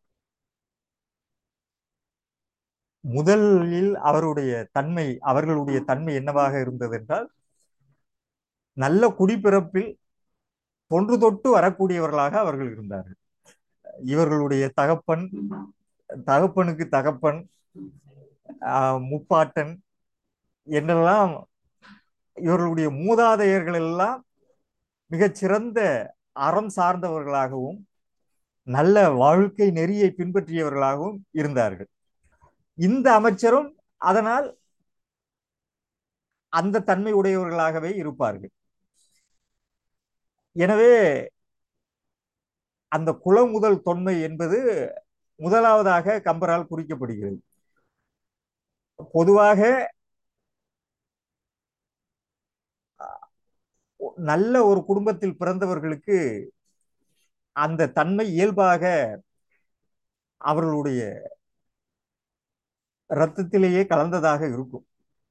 S1: முதலில் அவருடைய தன்மை அவர்களுடைய தன்மை என்னவாக இருந்தது என்றால் நல்ல குடிப்பிறப்பில் தொன்று தொட்டு வரக்கூடியவர்களாக அவர்கள் இருந்தார்கள் இவர்களுடைய தகப்பன் தகப்பனுக்கு தகப்பன் ஆஹ், முப்பாட்டன் என்றெல்லாம் இவர்களுடைய மூதாதையர்கள் எல்லாம் மிகச்சிறந்த அறம் சார்ந்தவர்களாகவும் நல்ல வாழ்க்கை நெறியை பின்பற்றியவர்களாகவும் இருந்தார்கள் இந்த அமைச்சரும் அதனால் அந்த தன்மை உடையவர்களாகவே இருப்பார்கள் எனவே அந்த குலமுதல் தொன்மை என்பது முதலாவதாக கம்பரால் குறிக்கப்படுகிறது பொதுவாக நல்ல ஒரு குடும்பத்தில் பிறந்தவர்களுக்கு அந்த தன்மை இயல்பாக அவர்களுடைய இரத்தத்திலேயே கலந்ததாக இருக்கும்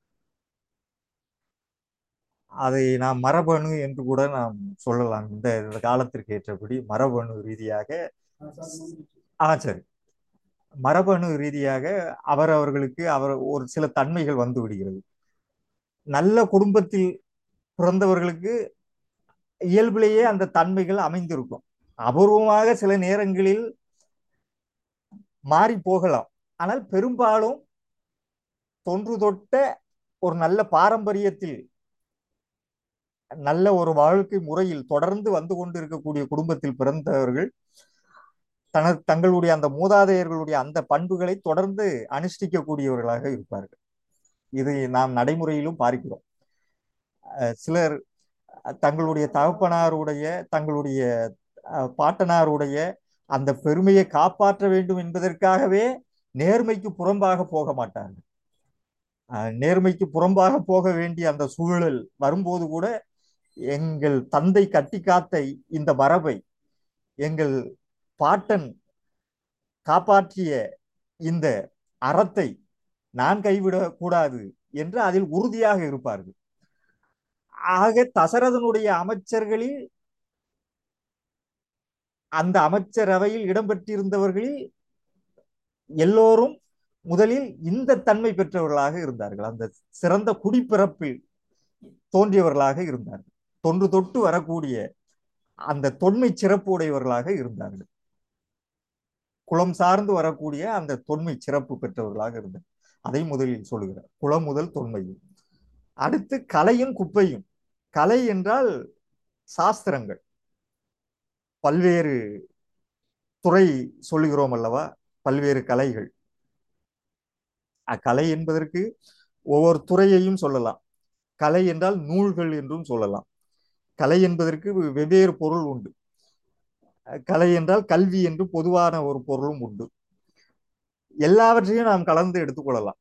S1: அதை நாம் மரபணு என்று கூட நாம் சொல்லலாம் இந்த இந்த காலத்திற்கு ஏற்றபடி மரபணு ரீதியாக ஆ சரி மரபணு ரீதியாக அவரவர்களுக்கு அவர் ஒரு சில தன்மைகள் வந்து விடுகிறது நல்ல குடும்பத்தில் பிறந்தவர்களுக்கு இயல்பிலேயே அந்த தன்மைகள் அமைந்திருக்கும் அபூர்வமாக சில நேரங்களில் மாறி போகலாம் ஆனால் பெரும்பாலும் தொன்று தொட்ட ஒரு நல்ல பாரம்பரியத்தில் நல்ல ஒரு வாழ்க்கை முறையில் தொடர்ந்து வந்து கொண்டு இருக்கக்கூடிய குடும்பத்தில் பிறந்தவர்கள் தன தங்களுடைய அந்த மூதாதையர்களுடைய அந்த பண்புகளை தொடர்ந்து அனுஷ்டிக்கக்கூடியவர்களாக இருப்பார்கள் இது நாம் நடைமுறையிலும் பார்க்கிறோம் அஹ் சிலர் தங்களுடைய தகப்பனாருடைய தங்களுடைய அஹ், பாட்டனாருடைய அந்த பெருமையை காப்பாற்ற வேண்டும் என்பதற்காகவே நேர்மைக்கு புறம்பாக போக மாட்டார்கள் அஹ், நேர்மைக்கு புறம்பாக போக வேண்டிய அந்த சூழல் வரும்போது கூட எங்கள் தந்தை கட்டி காத்த இந்த மரபை எங்கள் பாட்டன் காப்பாற்றிய இந்த அறத்தை நான் கைவிடக் கூடாது என்று அதில் உறுதியாக இருப்பார்கள் ஆக தசரதனுடைய அமைச்சர்களில் அந்த அமைச்சரவையில் இடம்பெற்றிருந்தவர்களில் எல்லோரும் முதலில் இந்த தன்மை பெற்றவர்களாக இருந்தார்கள் அந்த சிறந்த குடிப்பிறப்பில் தோன்றியவர்களாக இருந்தார்கள் தொன்று தொட்டு வரக்கூடிய அந்த தொன்மை சிறப்பு உடையவர்களாக இருந்தார்கள் குலம் சார்ந்து வரக்கூடிய அந்த தொன்மை சிறப்பு பெற்றவர்களாக இருந்தார் அதை முதலில் சொல்லுகிறார் குலம் முதல் தொன்மையும் அடுத்து கலையும் குப்பையும் கலை என்றால் சாஸ்திரங்கள் பல்வேறு துறை சொல்லுகிறோம் அல்லவா பல்வேறு கலைகள் அக்கலை என்பதற்கு ஒவ்வொரு துறையையும் சொல்லலாம் கலை என்றால் நூல்கள் என்றும் சொல்லலாம் கலை என்பதற்கு வெவ்வேறு பொருள் உண்டு கலை என்றால் கல்வி என்று பொதுவான ஒரு பொருளும் உண்டு எல்லாவற்றையும் நாம் கலந்து எடுத்துக்கொள்ளலாம்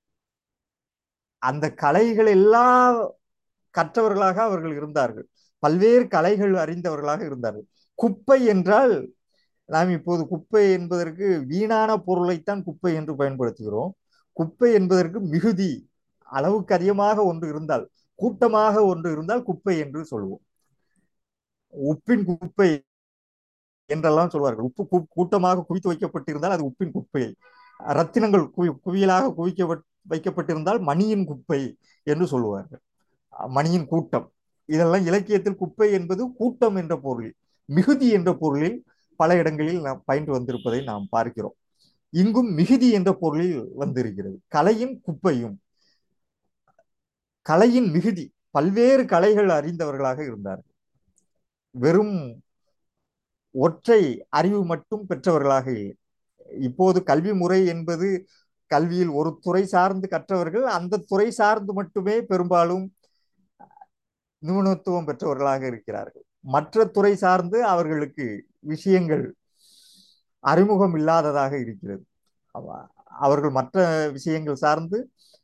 S1: அந்த கலைகள் எல்லாம் கற்றவர்களாக அவர்கள் இருந்தார்கள் பல்வேறு கலைகள் அறிந்தவர்களாக இருந்தார்கள் குப்பை என்றால் நாம் இப்போது குப்பை என்பதற்கு வீணான பொருளைத்தான் குப்பை என்று பயன்படுத்துகிறோம் குப்பை என்பதற்கு மிகுதி அளவுக்கு அதிகமாக ஒன்று இருந்தால் கூட்டமாக ஒன்று இருந்தால் குப்பை என்று சொல்லுவோம் உப்பின் குப்பை என்றெல்லாம் சொல்வார்கள் உப்பு கு- கூட்டமாக குவித்து வைக்கப்பட்டிருந்தால் அது உப்பின் குப்பை ரத்தினங்கள் குவி குவியலாக குவிக்க வைக்கப்பட்டிருந்தால் மணியின் குப்பை என்று சொல்லுவார்கள் மணியின் கூட்டம் இதெல்லாம் இலக்கியத்தில் குப்பை என்பது கூட்டம் என்ற பொருளில் மிகுதி என்ற பொருளில் பல இடங்களில் நாம் பயின்று வந்திருப்பதை நாம் பார்க்கிறோம் இங்கும் மிகுதி என்ற பொருளில் வந்திருக்கிறது கலையும் குப்பையும் கலையின் மிகுதி பல்வேறு கலைகள் அறிந்தவர்களாக இருந்தார்கள் வெறும் ஒற்றை அறிவு மட்டும் பெற்றவர்களாக இல்லை இப்போது கல்வி முறை என்பது கல்வியில் ஒரு துறை சார்ந்து கற்றவர்கள் அந்த துறை சார்ந்து மட்டுமே பெரும்பாலும் நிபுணத்துவம் பெற்றவர்களாக இருக்கிறார்கள் மற்ற துறை சார்ந்து அவர்களுக்கு விஷயங்கள் அறிமுகம் இல்லாததாக இருக்கிறது அவ- அவர்கள் மற்ற விஷயங்கள் சார்ந்து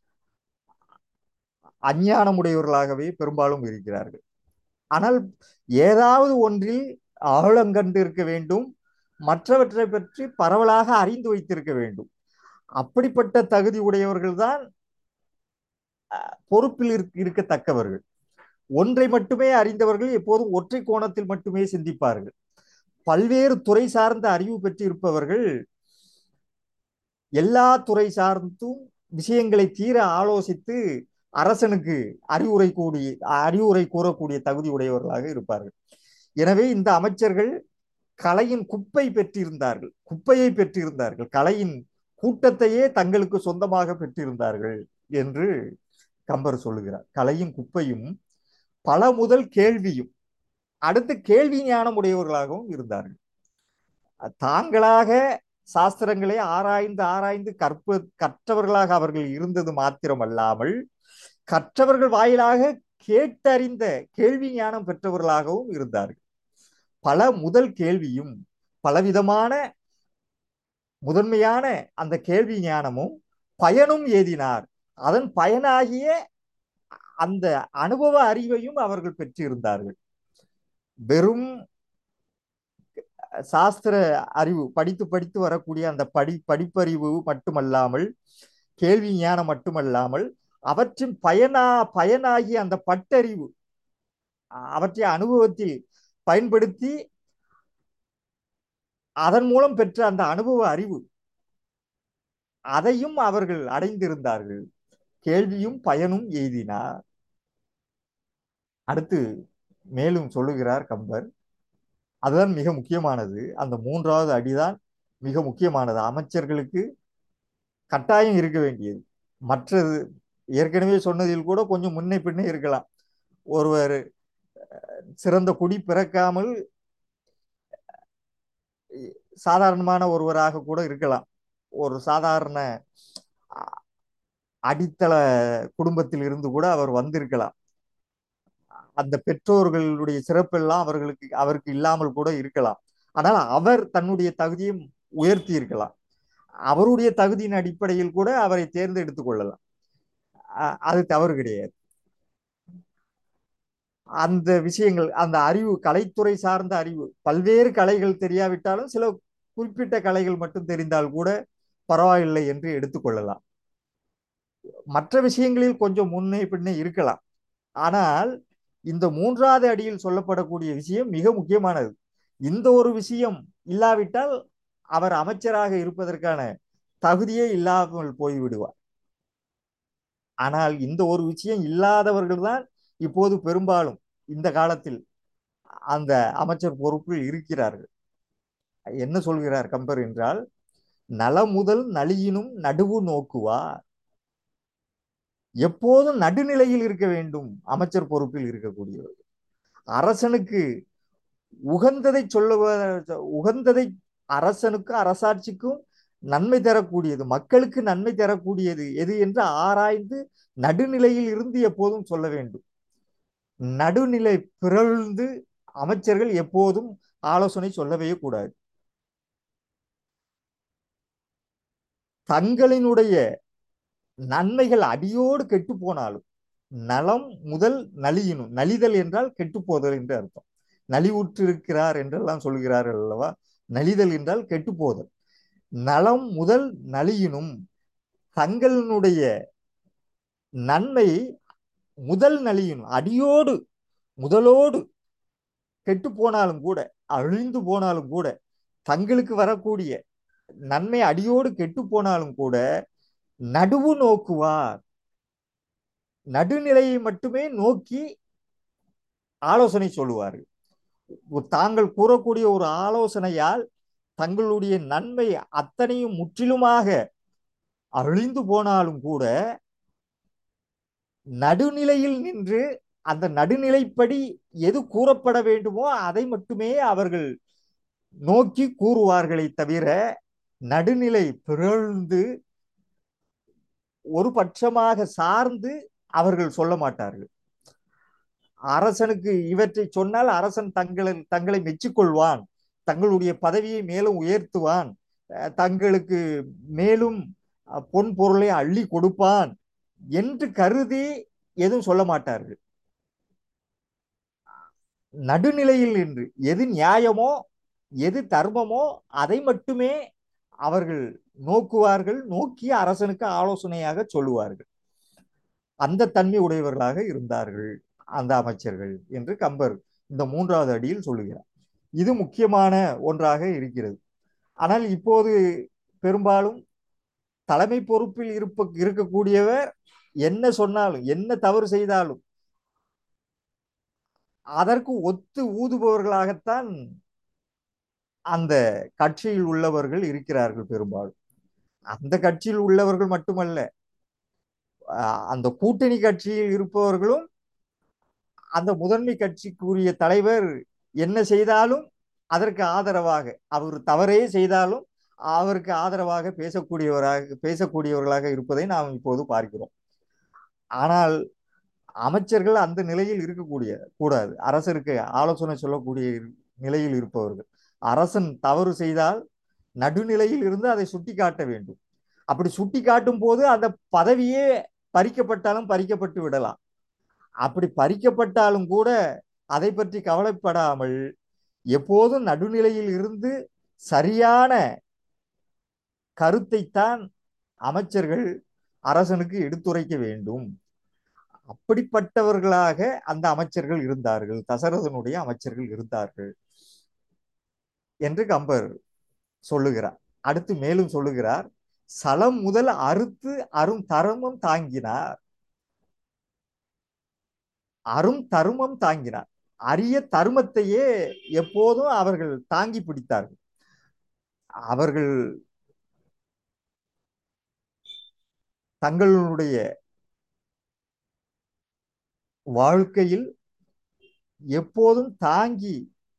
S1: அஞ்ஞானமுடையவர்களாகவே பெரும்பாலும் இருக்கிறார்கள் ஆனால் ஏதாவது ஒன்றில் ஆழங்கண்டு இருக்க வேண்டும் மற்றவற்றை பற்றி பரவலாக அறிந்து வைத்திருக்க வேண்டும் அப்படிப்பட்ட தகுதி உடையவர்கள் தான் பொறுப்பில் இருக்க- இருக்கத்தக்கவர்கள் ஒன்றை மட்டுமே அறிந்தவர்கள் எப்போதும் ஒற்றை கோணத்தில் மட்டுமே சிந்திப்பார்கள் பல்வேறு துறை சார்ந்த அறிவு பெற்றிருப்பவர்கள் எல்லா துறை சார்ந்தும் விஷயங்களை தீர ஆலோசித்து அரசனுக்கு அறிவுரை கூடிய அறிவுரை கூறக்கூடிய தகுதி உடையவர்களாக இருப்பார்கள் எனவே இந்த அமைச்சர்கள் கலையின் குப்பை பெற்றிருந்தார்கள் குப்பையை பெற்றிருந்தார்கள் கலையின் கூட்டத்தையே தங்களுக்கு சொந்தமாக பெற்றிருந்தார்கள் என்று கம்பர் சொல்லுகிறார் கலையின் குப்பையும் பல முதல் கேள்வியும் அடுத்து கேள்வி ஞானம் உடையவர்களாகவும் இருந்தார்கள் தாங்களாக சாஸ்திரங்களை ஆராய்ந்து ஆராய்ந்து கற்ப கற்றவர்களாக அவர்கள் இருந்தது மாத்திரமல்லாமல் கற்றவர்கள் வாயிலாக கேட்டறிந்த கேள்வி ஞானம் பெற்றவர்களாகவும் இருந்தார்கள் பல முதல் கேள்வியும் பலவிதமான முதன்மையான அந்த கேள்வி ஞானமும் பயனும் ஏதினார் அதன் பயனாகிய அந்த அனுபவ அறிவையும் அவர்கள் பெற்றிருந்தார்கள் வெறும் சாஸ்திர அறிவு படித்து படித்து வரக்கூடிய அந்த படி படிப்பறிவு மட்டுமல்லாமல் கேள்வி ஞானம் மட்டுமல்லாமல் அவற்றின் பயனா பயனாகிய அந்த பட்டறிவு அவற்றை அனுபவத்தில் பயன்படுத்தி அதன் மூலம் பெற்ற அந்த அனுபவ அறிவு அதையும் அவர்கள் அடைந்திருந்தார்கள் கேள்வியும் பயனும் எய்தினார் அடுத்து மேலும் சொல்லுகிறார் கம்பர் அதுதான் மிக முக்கியமானது அந்த மூன்றாவது அடிதான் மிக முக்கியமானது அமைச்சர்களுக்கு கட்டாயம் இருக்க வேண்டியது மற்றது ஏற்கனவே சொன்னதில் கூட கொஞ்சம் முன்னே பின்னே இருக்கலாம் ஒருவர் சிறந்த குடி பிறக்காமல் சாதாரணமான ஒருவராக கூட இருக்கலாம் ஒரு சாதாரண அடித்தள குடும்பத்தில் இருந்து கூட அவர் வந்திருக்கலாம் அந்த பெற்றோர்களுடைய சிறப்பெல்லாம் அவர்களுக்கு அவருக்கு இல்லாமல் கூட இருக்கலாம் ஆனால் அவர் தன்னுடைய தகுதியை உயர்த்தி இருக்கலாம் அவருடைய தகுதியின் அடிப்படையில் கூட அவரை தேர்ந்தெடுத்துக் கொள்ளலாம் அது தவறு கிடையாது அந்த விஷயங்கள் அந்த அறிவு கலைத்துறை சார்ந்த அறிவு பல்வேறு கலைகள் தெரியாவிட்டாலும் சில குறிப்பிட்ட கலைகள் மட்டும் தெரிந்தால் கூட பரவாயில்லை என்று எடுத்துக்கொள்ளலாம் மற்ற விஷயங்களில் கொஞ்சம் முன்னே பின்னே இருக்கலாம் ஆனால் இந்த மூன்றாவது அடியில் சொல்லப்படக்கூடிய விஷயம் மிக முக்கியமானது இந்த ஒரு விஷயம் இல்லாவிட்டால் அவர் அமைச்சராக இருப்பதற்கான தகுதியே இல்லாமல் போய்விடுவார் ஆனால் இந்த ஒரு விஷயம் இல்லாதவர்கள் தான் இப்போது பெரும்பாலும் இந்த காலத்தில் அந்த அமைச்சர் பொறுப்பில் இருக்கிறார்கள் என்ன சொல்கிறார் கம்பர் என்றால் நல முதல் நலியினும் நடுவு நோக்குவார் எப்போதும் நடுநிலையில் இருக்க வேண்டும் அமைச்சர் பொறுப்பில் இருக்கக்கூடியவர்கள் அரசனுக்கு உகந்ததை சொல்ல உகந்ததை அரசனுக்கு அரசாட்சிக்கும் நன்மை தரக்கூடியது மக்களுக்கு நன்மை தரக்கூடியது எது என்று ஆராய்ந்து நடுநிலையில் இருந்து எப்போதும் சொல்ல வேண்டும் நடுநிலை பிறழ்ந்து அமைச்சர்கள் எப்போதும் ஆலோசனை சொல்லவே கூடாது தங்களினுடைய நன்மைகள் அடியோடு கெட்டு போனாலும் நலம் முதல் நலியினும் நலிதல் என்றால் கெட்டு போதல் என்று அர்த்தம் நலிவுற்றிருக்கிறார் என்றெல்லாம் சொல்கிறார்கள் அல்லவா நலிதல் என்றால் கெட்டு போதல் நலம் முதல் நலியினும் தங்களினுடைய நன்மை முதல் நலியினும் அடியோடு முதலோடு கெட்டு போனாலும் கூட அழிந்து போனாலும் கூட தங்களுக்கு வரக்கூடிய நன்மை அடியோடு கெட்டு போனாலும் கூட நடுவு நோக்குவார் நடுநிலையை மட்டுமே நோக்கி ஆலோசனை சொல்லுவார்கள் தாங்கள் கூறக்கூடிய ஒரு ஆலோசனையால் தங்களுடைய நன்மை அத்தனையும் முற்றிலுமாக அழிந்து போனாலும் கூட நடுநிலையில் நின்று அந்த நடுநிலைப்படி எது கூறப்பட வேண்டுமோ அதை மட்டுமே அவர்கள் நோக்கி கூறுவார்களே தவிர நடுநிலை பிறழ்ந்து ஒரு பட்சமாக சார்ந்து அவர்கள் சொல்ல மாட்டார்கள் அரசனுக்கு இவற்றை சொன்னால் அரசன் தங்களை தங்களை மெச்சிக்கொள்வான் தங்களுடைய பதவியை மேலும் உயர்த்துவான் தங்களுக்கு மேலும் பொன் பொருளை அள்ளி கொடுப்பான் என்று கருதி எதுவும் சொல்ல மாட்டார்கள் நடுநிலையில் நின்று எது நியாயமோ எது தர்மமோ அதை மட்டுமே அவர்கள் நோக்குவார்கள் நோக்கி அரசனுக்கு ஆலோசனையாக சொல்லுவார்கள் அந்த தன்மை உடையவர்களாக இருந்தார்கள் அந்த அமைச்சர்கள் என்று கம்பர் இந்த மூன்றாவது அடியில் சொல்லுகிறார் இது முக்கியமான ஒன்றாக இருக்கிறது ஆனால் இப்போது பெரும்பாலும் தலைமை பொறுப்பில் இருப்ப இருக்கக்கூடியவர் என்ன சொன்னாலும் என்ன தவறு செய்தாலும் அதற்கு ஒத்து ஊதுபவர்களாகத்தான் அந்த கட்சியில் உள்ளவர்கள் இருக்கிறார்கள் பெரும்பாலும் அந்த கட்சியில் உள்ளவர்கள் மட்டுமல்ல அஹ் அந்த கூட்டணி கட்சியில் இருப்பவர்களும் அந்த முதன்மை கட்சிக்குரிய தலைவர் என்ன செய்தாலும் அதற்கு ஆதரவாக அவர் தவறே செய்தாலும் அவருக்கு ஆதரவாக பேசக்கூடியவராக பேசக்கூடியவர்களாக இருப்பதை நாம் இப்போது பார்க்கிறோம் ஆனால் அமைச்சர்கள் அந்த நிலையில் இருக்கக்கூடிய கூடாது அரசருக்கு ஆலோசனை சொல்லக்கூடிய நிலையில் இருப்பவர்கள் அரசன் தவறு செய்தால் நடுநிலையில் இருந்து அதை சுட்டி காட்ட வேண்டும் அப்படி சுட்டி காட்டும் போது அந்த பதவியே பறிக்கப்பட்டாலும் பறிக்கப்பட்டு விடலாம் அப்படி பறிக்கப்பட்டாலும் கூட அதை பற்றி கவலைப்படாமல் எப்போதும் நடுநிலையில் இருந்து சரியான கருத்தைத்தான் அமைச்சர்கள் அரசனுக்கு எடுத்துரைக்க வேண்டும் அப்படிப்பட்டவர்களாக அந்த அமைச்சர்கள் இருந்தார்கள் தசரதனுடைய அமைச்சர்கள் இருந்தார்கள் என்று கம்பர் சொல்லுகிறார் அடுத்து மேலும் சொல்லுகிறார் சலம் முதல் அறுத்து அரும் தருமம் தாங்கினார் அரும் தருமம் தாங்கினார் அரிய தருமத்தையே எப்போதும் அவர்கள் தாங்கி பிடித்தார்கள் அவர்கள் தங்களுடைய வாழ்க்கையில் எப்போதும் தாங்கி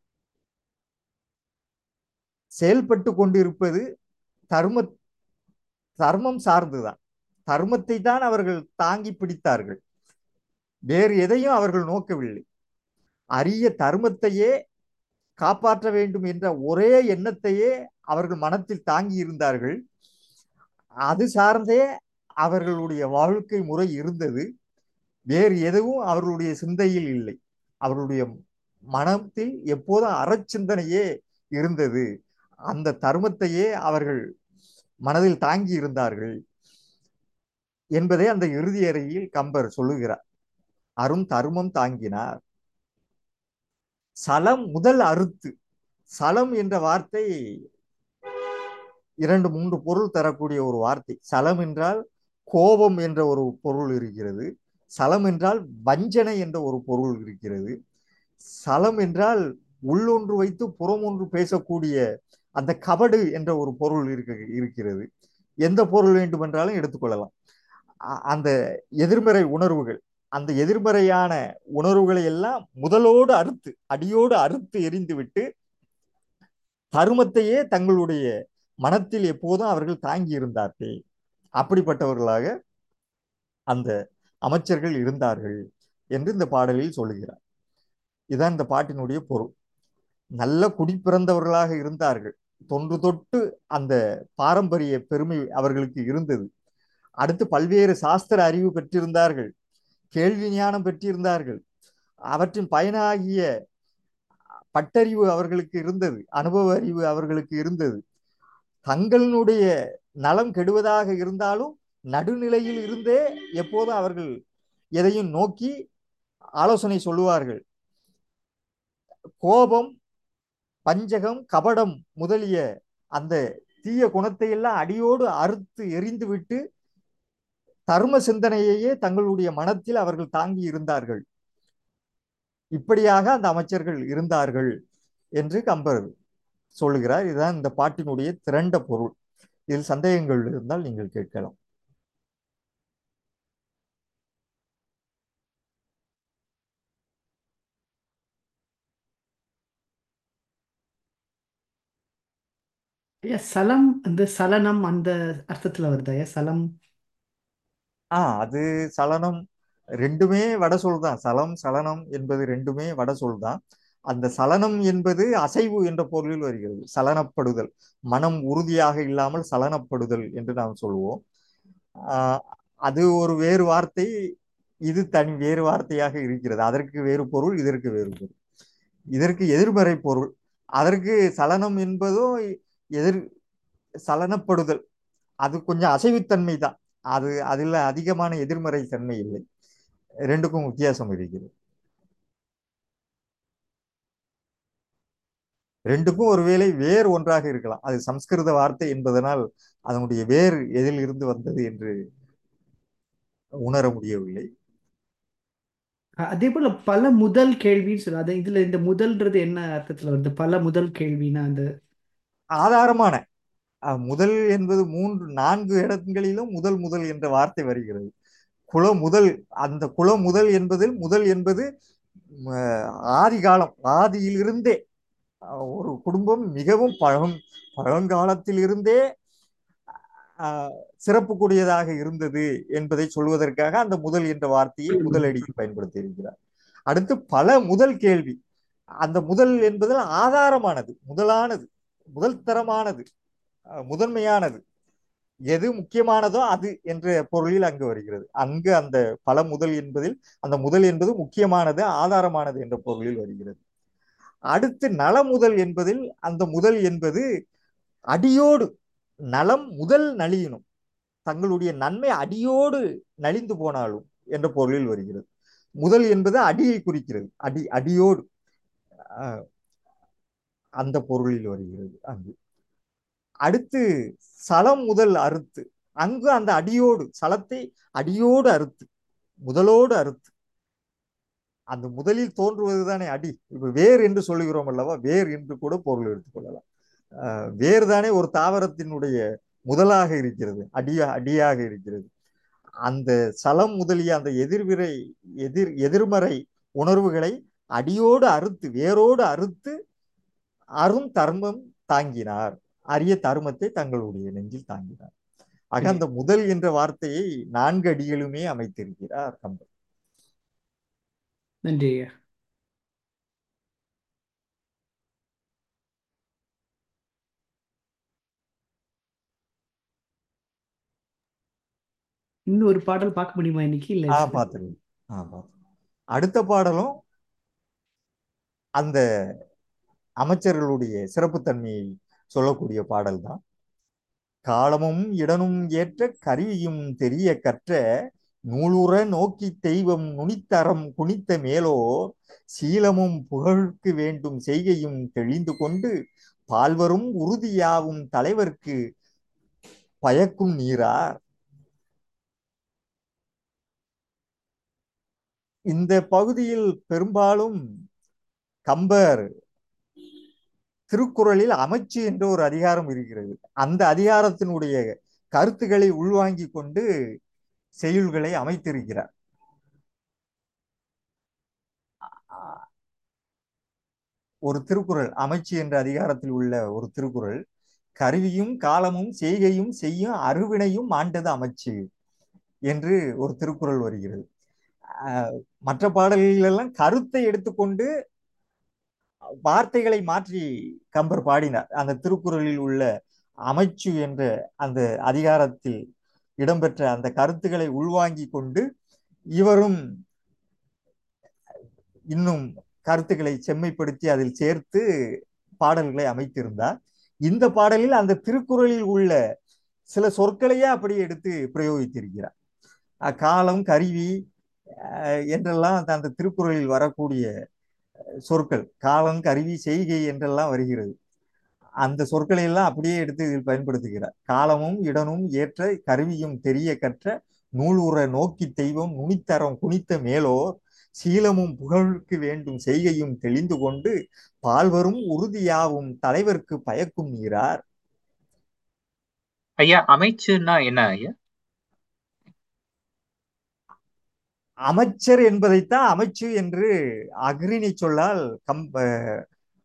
S1: செயல்பட்டு கொண்டிருப்பது தர்ம தர்மம் சார்ந்துதான் தர்மத்தை தான் அவர்கள் தாங்கி பிடித்தார்கள் வேறு எதையும் அவர்கள் நோக்கவில்லை அரிய தர்மத்தையே காப்பாற்ற வேண்டும் என்ற ஒரே எண்ணத்தையே அவர்கள் மனத்தில் தாங்கி இருந்தார்கள் அது சார்ந்தே அவர்களுடைய வாழ்க்கை முறை இருந்தது வேறு எதுவும் அவர்களுடைய சிந்தையில் இல்லை அவர்களுடைய மனத்தில் எப்போதும் அறச்சிந்தனையே இருந்தது அந்த தர்மத்தையே அவர்கள் மனதில் தாங்கி இருந்தார்கள் என்பதை அந்த இறுதி அறையில் கம்பர் சொல்லுகிறார் அரும் தருமம் தாங்கினார் சலம் முதல் அறுத்து சலம் என்ற வார்த்தை இரண்டு மூன்று பொருள் தரக்கூடிய ஒரு வார்த்தை சலம் என்றால் கோபம் என்ற ஒரு பொருள் இருக்கிறது சலம் என்றால் வஞ்சனை என்ற ஒரு பொருள் இருக்கிறது சலம் என்றால் உள்ளொன்று வைத்து புறம் ஒன்று பேசக்கூடிய அந்த கபடு என்ற ஒரு பொருள் இருக்க இருக்கிறது எந்த பொருள் வேண்டுமென்றாலும் எடுத்துக்கொள்ளலாம் அந்த எதிர்மறை உணர்வுகள் அந்த எதிர்மறையான உணர்வுகளை எல்லாம் முதலோடு அறுத்து அடியோடு அறுத்து எரிந்து விட்டு தருமத்தையே தங்களுடைய மனத்தில் எப்போதும் அவர்கள் தாங்கி இருந்தார்கள் அப்படிப்பட்டவர்களாக அந்த அமைச்சர்கள் இருந்தார்கள் என்று இந்த பாடலில் சொல்லுகிறார் இதான் இந்த பாட்டினுடைய பொருள் நல்ல குடிப்பிறந்தவர்களாக இருந்தார்கள் தொன்று தொட்டு அந்த பாரம்பரிய பெருமை அவர்களுக்கு இருந்தது அடுத்து பல்வேறு சாஸ்திர அறிவு பெற்றிருந்தார்கள் கேள்வி ஞானம் பெற்றிருந்தார்கள் அவற்றின் பயனாகிய பட்டறிவு அவர்களுக்கு இருந்தது அனுபவ அறிவு அவர்களுக்கு இருந்தது தங்களுடைய நலம் கெடுவதாக இருந்தாலும் நடுநிலையில் இருந்தே எப்போதும் அவர்கள் எதையும் நோக்கி ஆலோசனை சொல்லுவார்கள் கோபம் பஞ்சகம் கபடம் முதலிய அந்த தீய குணத்தை எல்லாம் அடியோடு அறுத்து எரிந்து விட்டு தர்ம சிந்தனையையே தங்களுடைய மனத்தில் அவர்கள் தாங்கி இருந்தார்கள் இப்படியாக அந்த அமைச்சர்கள் இருந்தார்கள் என்று கம்பர் சொல்லுகிறார் இதுதான் இந்த பாட்டினுடைய திரண்ட பொருள் இதில் சந்தேகங்கள் இருந்தால் நீங்கள் கேட்கலாம்
S4: சலம் அந்த சலனம் அந்த அர்த்தத்துல வருதா சலம்
S1: ஆ அது சலனம் ரெண்டுமே வட சொல் தான் சலம் சலனம் என்பது ரெண்டுமே வட சொல் தான் அந்த சலனம் என்பது அசைவு என்ற பொருளில் வருகிறது சலனப்படுதல் மனம் உறுதியாக இல்லாமல் சலனப்படுதல் என்று நாம் சொல்லுவோம் அது ஒரு வேறு வார்த்தை இது தனி வேறு வார்த்தையாக இருக்கிறது அதற்கு வேறு பொருள் இதற்கு வேறு பொருள் இதற்கு எதிர்மறை பொருள் அதற்கு சலனம் என்பதும் எதிர் சலனப்படுதல் அது கொஞ்சம் அசைவுத்தன்மை தான் அது அதில் அதிகமான எதிர்மறை தன்மை இல்லை ரெண்டுக்கும் வித்தியாசம் இருக்கிறது ரெண்டுக்கும் ஒருவேளை வேர் ஒன்றாக இருக்கலாம் அது சம்ஸ்கிருத வார்த்தை என்பதனால் அதனுடைய வேர் எதில் இருந்து வந்தது என்று உணர முடியவில்லை
S4: அதே போல பல முதல் கேள்வின்னு சொல்லுவோம் அது இதுல இந்த முதல்ன்றது என்ன அர்த்தத்துல வருது பல முதல் கேள்வினா அந்த
S1: ஆதாரமான அஹ், முதல் என்பது மூன்று நான்கு இடங்களிலும் முதல் முதல் என்ற வார்த்தை வருகிறது குல முதல் அந்த குல முதல் என்பதில் முதல் என்பது ம், ஆதி காலம் ஆதியிலிருந்தே அஹ், ஒரு குடும்பம் மிகவும் பழம் பழங்காலத்திலிருந்தே அஹ், சிறப்புக்குரியதாக இருந்தது என்பதை சொல்வதற்காக அந்த முதல் என்ற வார்த்தையை முதலடியில் பயன்படுத்தி இருக்கிறார் அடுத்து பல முதல் கேள்வி அந்த முதல் என்பதில் ஆதாரமானது முதலானது முதல் தரமானது அஹ், முதன்மையானது எது முக்கியமானதோ அது என்ற பொருளில் அங்கு வருகிறது அங்கு அந்த பல முதல் என்பதில் அந்த முதல் என்பது முக்கியமானது ஆதாரமானது என்ற பொருளில் வருகிறது அடுத்து நல முதல் என்பதில் அந்த முதல் என்பது அடியோடு நலம் முதல் நலியணும் தங்களுடைய நன்மை அடியோடு நலிந்து போனாலும் என்ற பொருளில் வருகிறது முதல் என்பது அடியை குறிக்கிறது அடி அடியோடு அஹ், அந்த பொருளில் வருகிறது அங்கு அடுத்து சலம் முதல் அறுத்து அங்கு அந்த அடியோடு சலத்தை அடியோடு அறுத்து முதலோடு அறுத்து அந்த முதலில் தோன்றுவது தானே அடி இப்ப வேர் என்று சொல்லுகிறோம் அல்லவா வேர் என்று கூட பொருள் எடுத்துக்கொள்ளலாம் அஹ், வேர் தானே ஒரு தாவரத்தினுடைய முதலாக இருக்கிறது அடியா அடியாக இருக்கிறது அந்த சலம் முதலிய அந்த எதிர்விரை எதிர் எதிர்மறை உணர்வுகளை அடியோடு அறுத்து வேரோடு அறுத்து அரும் தர்மம் தாங்கினார் அரிய தருமத்தை தங்களுடைய நெஞ்சில் தாங்கினார் ஆக அந்த முதல் என்ற வார்த்தையை நான்கு அடிகளுமே அமைத்திருக்கிறார் கம்பர்
S4: நன்றி ஐயா இன்னும் ஒரு பாடல் பார்க்க முடியுமா இன்னைக்கு இல்ல
S1: ஆ பார்த்துருங்க ஆ பார்த்து அடுத்த பாடலும் அந்த அமைச்சர்களுடைய சிறப்புத்தன்மையை சொல்லக்கூடிய பாடல் தான் காலமும் இடனும் ஏற்ற கருவியும் தெரிய கற்ற நூலுற நோக்கி தெய்வம் நுனித்தரம் குனித்த மேலோர் சீலமும் புகழுக்கு வேண்டும் செய்கையும் தெளிந்து கொண்டு பால்வரும் உறுதியாவும் தலைவர்க்கு பயக்கும் நீரார் இந்த பகுதியில் பெரும்பாலும் கம்பர் திருக்குறளில் அமைச்சு என்ற ஒரு அதிகாரம் இருக்கிறது அந்த அதிகாரத்தினுடைய கருத்துக்களை உள்வாங்கி கொண்டு செய்யுள்களை அமைத்திருக்கிறார் ஒரு திருக்குறள் அமைச்சு என்ற அதிகாரத்தில் உள்ள ஒரு திருக்குறள் கருவியும் காலமும் செய்கையும் செய்யும் அருவினையும் ஆண்டது அமைச்சு என்று ஒரு திருக்குறள் வருகிறது அஹ் மற்ற பாடல்களெல்லாம் கருத்தை எடுத்துக்கொண்டு வார்த்தைகளை மாற்றி கம்பர் பாடினார் அந்த திருக்குறளில் உள்ள அமைச்சு என்ற அந்த அதிகாரத்தில் இடம்பெற்ற அந்த கருத்துக்களை உள்வாங்கி கொண்டு இவரும் இன்னும் கருத்துக்களை செம்மைப்படுத்தி அதில் சேர்த்து பாடல்களை அமைத்திருந்தார் இந்த பாடலில் அந்த திருக்குறளில் உள்ள சில சொற்களையே அப்படியே எடுத்து பிரயோகித்திருக்கிறார் அஹ் காலம் கருவி அஹ் என்றெல்லாம் அந்த- அந்த திருக்குறளில் வரக்கூடிய சொற்கள் காலம் கருவி செய்கை என்றெல்லாம் வருகிறது அந்த சொற்களை எல்லாம் அப்படியே எடுத்து இதில் பயன்படுத்துகிறார் காலமும் இடனும் ஏற்ற கருவியும் தெரிய கற்ற நூலுற நோக்கி தெய்வம் நுனித்தரம் குனித்த மேலோர் சீலமும் புகழுக்கு வேண்டும் செய்கையும் தெளிந்து கொண்டு பால்வரும் உறுதியாவும் தலைவர்க்கு பயக்கும் நீரார்
S3: ஐயா அமைச்சுன்னா என்ன ஐயா
S1: அமைச்சர் என்பதைத்தான் அமைச்சு என்று அக்ரிணை சொல்லால் கம் அஹ்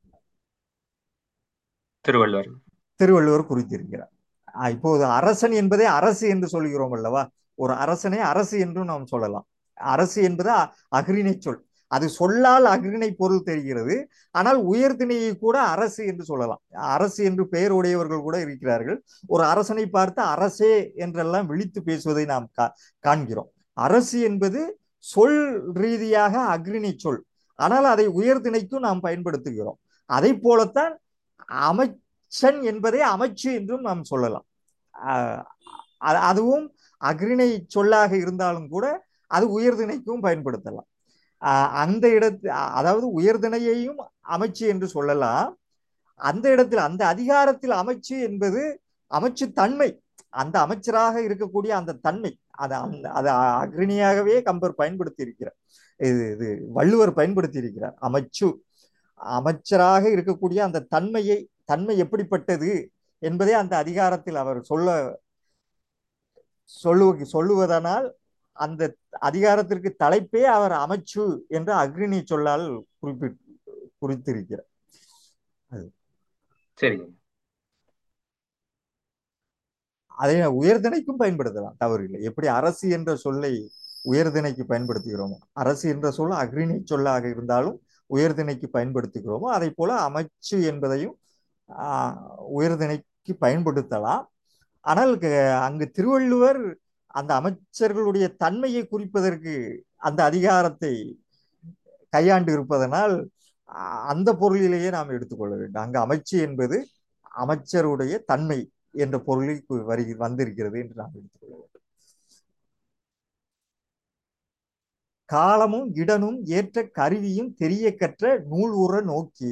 S3: திருவள்ளுவர்
S1: திருவள்ளுவர் குறித்திருக்கிறார் ஆஹ் இப்போது அரசன் என்பதை அரசு என்று சொல்கிறோம் அல்லவா ஒரு அரசனை அரசு என்றும் நாம் சொல்லலாம் அரசு என்பது அ- அஃறிணை சொல் அது சொல்லால் அஃறிணை பொருள் தெரிகிறது ஆனால் உயர்திணையை கூட அரசு என்று சொல்லலாம் அரசு என்று பெயர் உடையவர்கள் கூட இருக்கிறார்கள் ஒரு அரசனை பார்த்து அரசே என்றெல்லாம் விழித்து பேசுவதை நாம் கா- காண்கிறோம் அரசு என்பது சொல் ரீதியாக அஃறிணை சொல் ஆனால் அதை உயர்திணைக்கும் நாம் பயன்படுத்துகிறோம் அதை போலத்தான் அமைச்சன் என்பதை அமைச்சு என்றும் நாம் சொல்லலாம் ஆஹ் அ- அதுவும் அக்ரிணை சொல்லாக இருந்தாலும் கூட அது உயர்திணைக்கும் பயன்படுத்தலாம் ஆஹ் அந்த இடத்து அ- அதாவது உயர்திணையையும் அமைச்சு என்று சொல்லலாம் அந்த இடத்தில் அந்த அதிகாரத்தில் அமைச்சு என்பது அமைச்சு தன்மை அந்த அமைச்சராக இருக்கக்கூடிய அந்த தன்மை அதை அந்த அதை அக்ரணியாகவே கம்பர் பயன்படுத்தி இருக்கிறார் இது இது வள்ளுவர் பயன்படுத்தி இருக்கிறார் அமைச்சு அமைச்சராக இருக்கக்கூடிய அந்த தன்மையை தன்மை எப்படிப்பட்டது என்பதை அந்த அதிகாரத்தில் அவர் சொல்ல சொல்லு சொல்லுவதனால் அந்த அதிகாரத்திற்கு தலைப்பே அவர் அமைச்சு என்ற அக்ரிணி சொல்லால் குறிப்பிட்டு குறித்திருக்கிறார்
S3: சரிங்க
S1: அதை உயர்திணைக்கும் பயன்படுத்தலாம் தவறில்லை எப்படி அரசு என்ற சொல்லை உயர்திணைக்கு பயன்படுத்துகிறோமோ அரசு என்ற சொல் அக்ரிணை சொல்லாக இருந்தாலும் உயர்திணைக்கு பயன்படுத்துகிறோமோ அதை போல அமைச்சு என்பதையும் ஆஹ், உயர்திணைக்கு பயன்படுத்தலாம் ஆனால் க- அங்கு திருவள்ளுவர் அந்த அமைச்சர்களுடைய தன்மையை குறிப்பதற்கு அந்த அதிகாரத்தை கையாண்டு இருப்பதனால் அ- அந்த பொருளிலேயே நாம் எடுத்துக்கொள்ள வேண்டும் அங்கு அமைச்சு என்பது அமைச்சருடைய தன்மை என்ற பொருளில் கு- வரி வந்திருக்கிறது என்று நாம் எடுத்துக்கொள்ள வேண்டும் காலமும் இடனும் ஏற்ற கருவியும் தெரிய கற்ற நூல் உற நோக்கி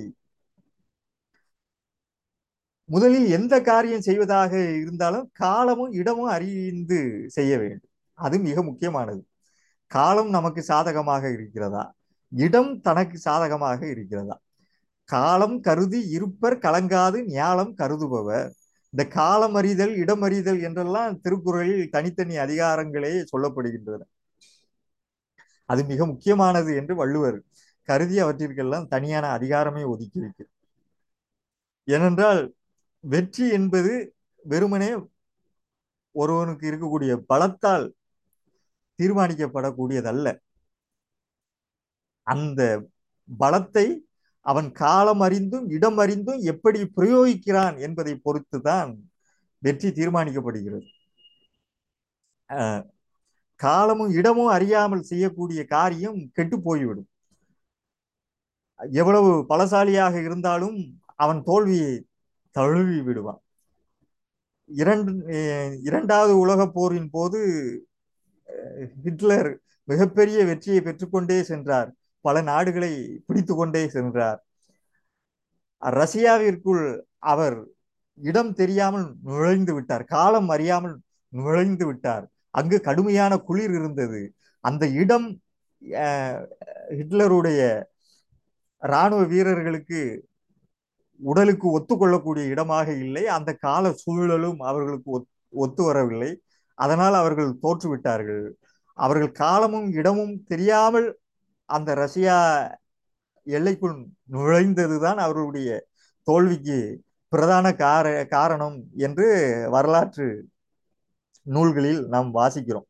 S1: முதலில் எந்த காரியம் செய்வதாக இருந்தாலும் காலமும் இடமும் அறிந்து செய்ய வேண்டும் அது மிக முக்கியமானது காலம் நமக்கு சாதகமாக இருக்கிறதா இடம் தனக்கு சாதகமாக இருக்கிறதா காலம் கருதி இருப்பர் கலங்காது ஞாலம் கருதுபவர் இந்த காலம் அறிதல் இடம் அறிதல் என்றெல்லாம் திருக்குறளில் தனித்தனி அதிகாரங்களே சொல்லப்படுகின்றன அது மிக முக்கியமானது என்று வள்ளுவர் கருதி அவற்றிற்கெல்லாம் தனியான அதிகாரமே ஒதுக்கி வைக்கிறார் ஏனென்றால் வெற்றி என்பது வெறுமனே ஒருவனுக்கு இருக்கக்கூடிய பலத்தால் தீர்மானிக்கப்படக்கூடியதல்ல அந்த பலத்தை அவன் காலம் அறிந்தும் இடம் அறிந்தும் எப்படி பிரயோகிக்கிறான் என்பதை பொறுத்துதான் வெற்றி தீர்மானிக்கப்படுகிறது அஹ், காலமும் இடமும் அறியாமல் செய்யக்கூடிய காரியம் கெட்டு போய்விடும் எவ்வளவு பலசாலியாக இருந்தாலும் அவன் தோல்வியை தழுவி விடுவான் இரண்டு அஹ், இரண்டாவது உலகப் போரின் போது அஹ், ஹிட்லர் மிகப்பெரிய வெற்றியை பெற்றுக்கொண்டே சென்றார் பல நாடுகளை பிடித்து கொண்டே சென்றார் ரஷ்யாவிற்குள் அவர் இடம் தெரியாமல் நுழைந்து விட்டார் காலம் அறியாமல் நுழைந்து விட்டார் அங்கு கடுமையான குளிர் இருந்தது அந்த இடம் அஹ், ஹிட்லருடைய இராணுவ வீரர்களுக்கு உடலுக்கு ஒத்துக்கொள்ளக்கூடிய இடமாக இல்லை அந்த கால சூழலும் அவர்களுக்கு ஒத்- ஒத்து வரவில்லை அதனால் அவர்கள் தோற்று விட்டார்கள் அவர்கள் காலமும் இடமும் தெரியாமல் அந்த ரஷ்யா எல்லைக்குள் நுழைந்ததுதான் அவர்களுடைய தோல்விக்கு பிரதான கார காரணம் என்று வரலாற்று நூல்களில் நாம் வாசிக்கிறோம்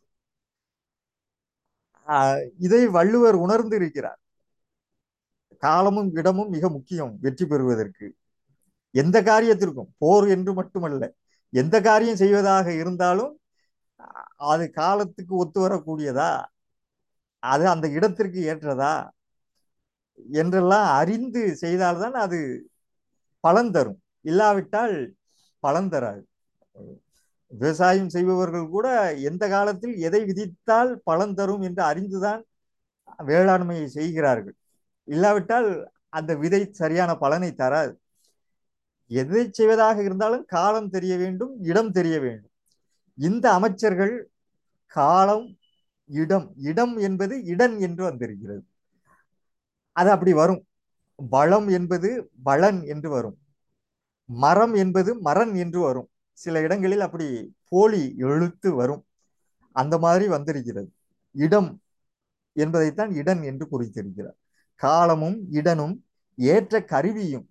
S1: ஆஹ் இதை வள்ளுவர் உணர்ந்து இருக்கிறார் காலமும் இடமும் மிக முக்கியம் வெற்றி பெறுவதற்கு எந்த காரியத்திற்கும் போர் என்று மட்டுமல்ல எந்த காரியம் செய்வதாக இருந்தாலும் அ- அது காலத்துக்கு ஒத்து வரக்கூடியதா அது அந்த இடத்திற்கு ஏற்றதா என்றெல்லாம் அறிந்து செய்தால்தான் அது பலன் தரும் இல்லாவிட்டால் பலன் தராது விவசாயம் செய்பவர்கள் கூட எந்த காலத்தில் எதை விதித்தால் பலன் தரும் என்று அறிந்துதான் வேளாண்மையை செய்கிறார்கள் இல்லாவிட்டால் அந்த விதை சரியான பலனை தராது எதை செய்வதாக இருந்தாலும் காலம் தெரிய வேண்டும் இடம் தெரிய வேண்டும் இந்த அமைச்சர்கள் காலம் இடம் இடம் என்பது இடன் என்று வந்திருக்கிறது அது அப்படி வரும் வளம் என்பது வளன் என்று வரும் மரம் என்பது மரன் என்று வரும் சில இடங்களில் அப்படி போலி எழுத்து வரும் அந்த மாதிரி வந்திருக்கிறது இடம் என்பதைத்தான் இடன் என்று குறித்திருக்கிறார் காலமும் இடனும் ஏற்ற கருவியும்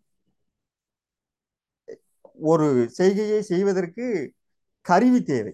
S1: ஒரு செய்கையை செய்வதற்கு கருவி தேவை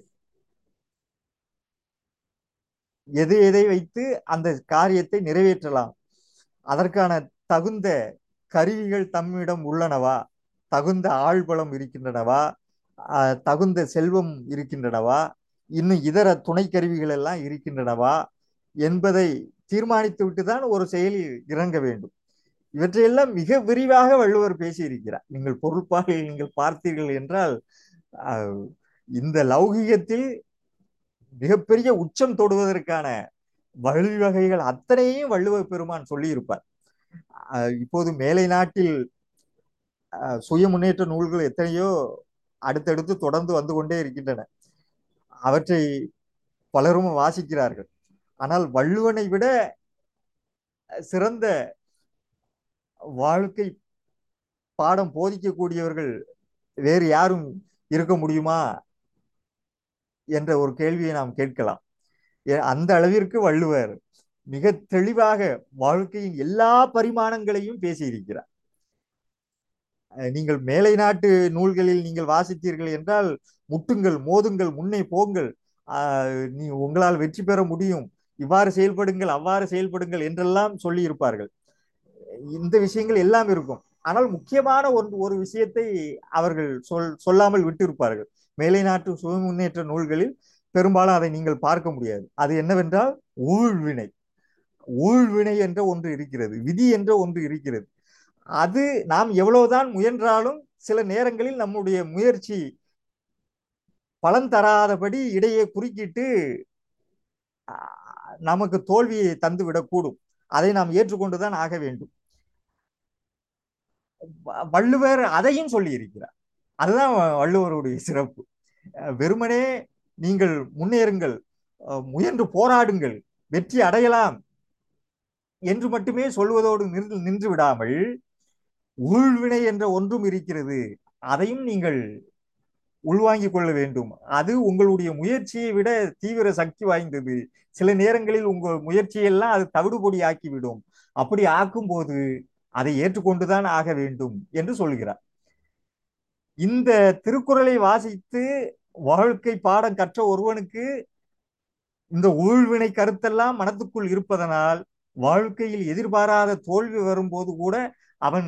S1: எதை எதை வைத்து அந்த காரியத்தை நிறைவேற்றலாம் அதற்கான தகுந்த கருவிகள் தம்மிடம் உள்ளனவா தகுந்த ஆள்பலம் இருக்கின்றனவா ஆஹ் தகுந்த செல்வம் இருக்கின்றனவா இன்னும் இதர துணை கருவிகள் எல்லாம் இருக்கின்றனவா என்பதை தீர்மானித்து விட்டுதான் ஒரு செயலில் இறங்க வேண்டும் இவற்றையெல்லாம் மிக விரிவாக வள்ளுவர் பேசியிருக்கிறார் நீங்கள் பொருட்பாலில் நீங்கள் பார்த்தீர்கள் என்றால் ஆஹ் இந்த லௌகிகத்தில் மிகப்பெரிய உச்சம் தொடுவதற்கான வழிவகைகள் அத்தனையும் வள்ளுவ பெருமான் சொல்லியிருப்பார் ஆஹ் இப்போது மேலை நாட்டில் அஹ், சுய முன்னேற்ற நூல்கள் எத்தனையோ அடுத்தடுத்து தொடர்ந்து வந்து கொண்டே இருக்கின்றன அவற்றை பலரும் வாசிக்கிறார்கள் ஆனால் வள்ளுவனை விட சிறந்த வாழ்க்கை பாடம் போதிக்கக்கூடியவர்கள் வேறு யாரும் இருக்க முடியுமா என்ற ஒரு கேள்வியை நாம் கேட்கலாம் ஏ- அந்த அளவிற்கு வள்ளுவர் மிக தெளிவாக வாழ்க்கையின் எல்லா பரிமாணங்களையும் பேசியிருக்கிறார் அஹ் நீங்கள் மேலை நாட்டு நூல்களில் நீங்கள் வாசித்தீர்கள் என்றால் முட்டுங்கள் மோதுங்கள் முன்னே போங்கள் ஆஹ் நீ உங்களால் வெற்றி பெற முடியும் இவ்வாறு செயல்படுங்கள் அவ்வாறு செயல்படுங்கள் என்றெல்லாம் சொல்லி இருப்பார்கள் இந்த விஷயங்கள் எல்லாம் இருக்கும் ஆனால் முக்கியமான ஒரு ஒரு விஷயத்தை அவர்கள் சொல் சொல்லாமல் விட்டிருப்பார்கள் மேலை நாட்டு சுய முன்னேற்ற நூல்களில் பெரும்பாலும் அதை நீங்கள் பார்க்க முடியாது அது என்னவென்றால் ஊழ்வினை ஊழ்வினை என்ற ஒன்று இருக்கிறது விதி என்ற ஒன்று இருக்கிறது அது நாம் எவ்வளவுதான் முயன்றாலும் சில நேரங்களில் நம்முடைய முயற்சி பலன் தராதபடி இடையே குறுக்கிட்டு ஆஹ், நமக்கு தோல்வியை தந்து விடக்கூடும் அதை நாம் ஏற்றுக்கொண்டுதான் ஆக வேண்டும் வ- வள்ளுவர் அதையும் சொல்லி இருக்கிறார் அதுதான் வ- வள்ளுவருடைய சிறப்பு அஹ், வெறுமனே நீங்கள் முன்னேறுங்கள் அஹ், முயன்று போராடுங்கள் வெற்றி அடையலாம் என்று மட்டுமே சொல்வதோடு நின்று நின்று விடாமல் ஊழ்வினை என்ற ஒன்றும் இருக்கிறது அதையும் நீங்கள் உள்வாங்கிக் கொள்ள வேண்டும் அது உங்களுடைய முயற்சியை விட தீவிர சக்தி வாய்ந்தது சில நேரங்களில் உங்கள் முயற்சியெல்லாம் அது தவிடுபொடி ஆக்கிவிடும் அப்படி ஆக்கும்போது அதை ஏற்றுக்கொண்டுதான் ஆக வேண்டும் என்று சொல்கிறார் இந்த திருக்குறளை வாசித்து வாழ்க்கை பாடம் கற்ற ஒருவனுக்கு இந்த ஊழ்வினை கருத்தெல்லாம் மனத்துக்குள் இருப்பதனால் வாழ்க்கையில் எதிர்பாராத தோல்வி வரும்போது கூட அவன்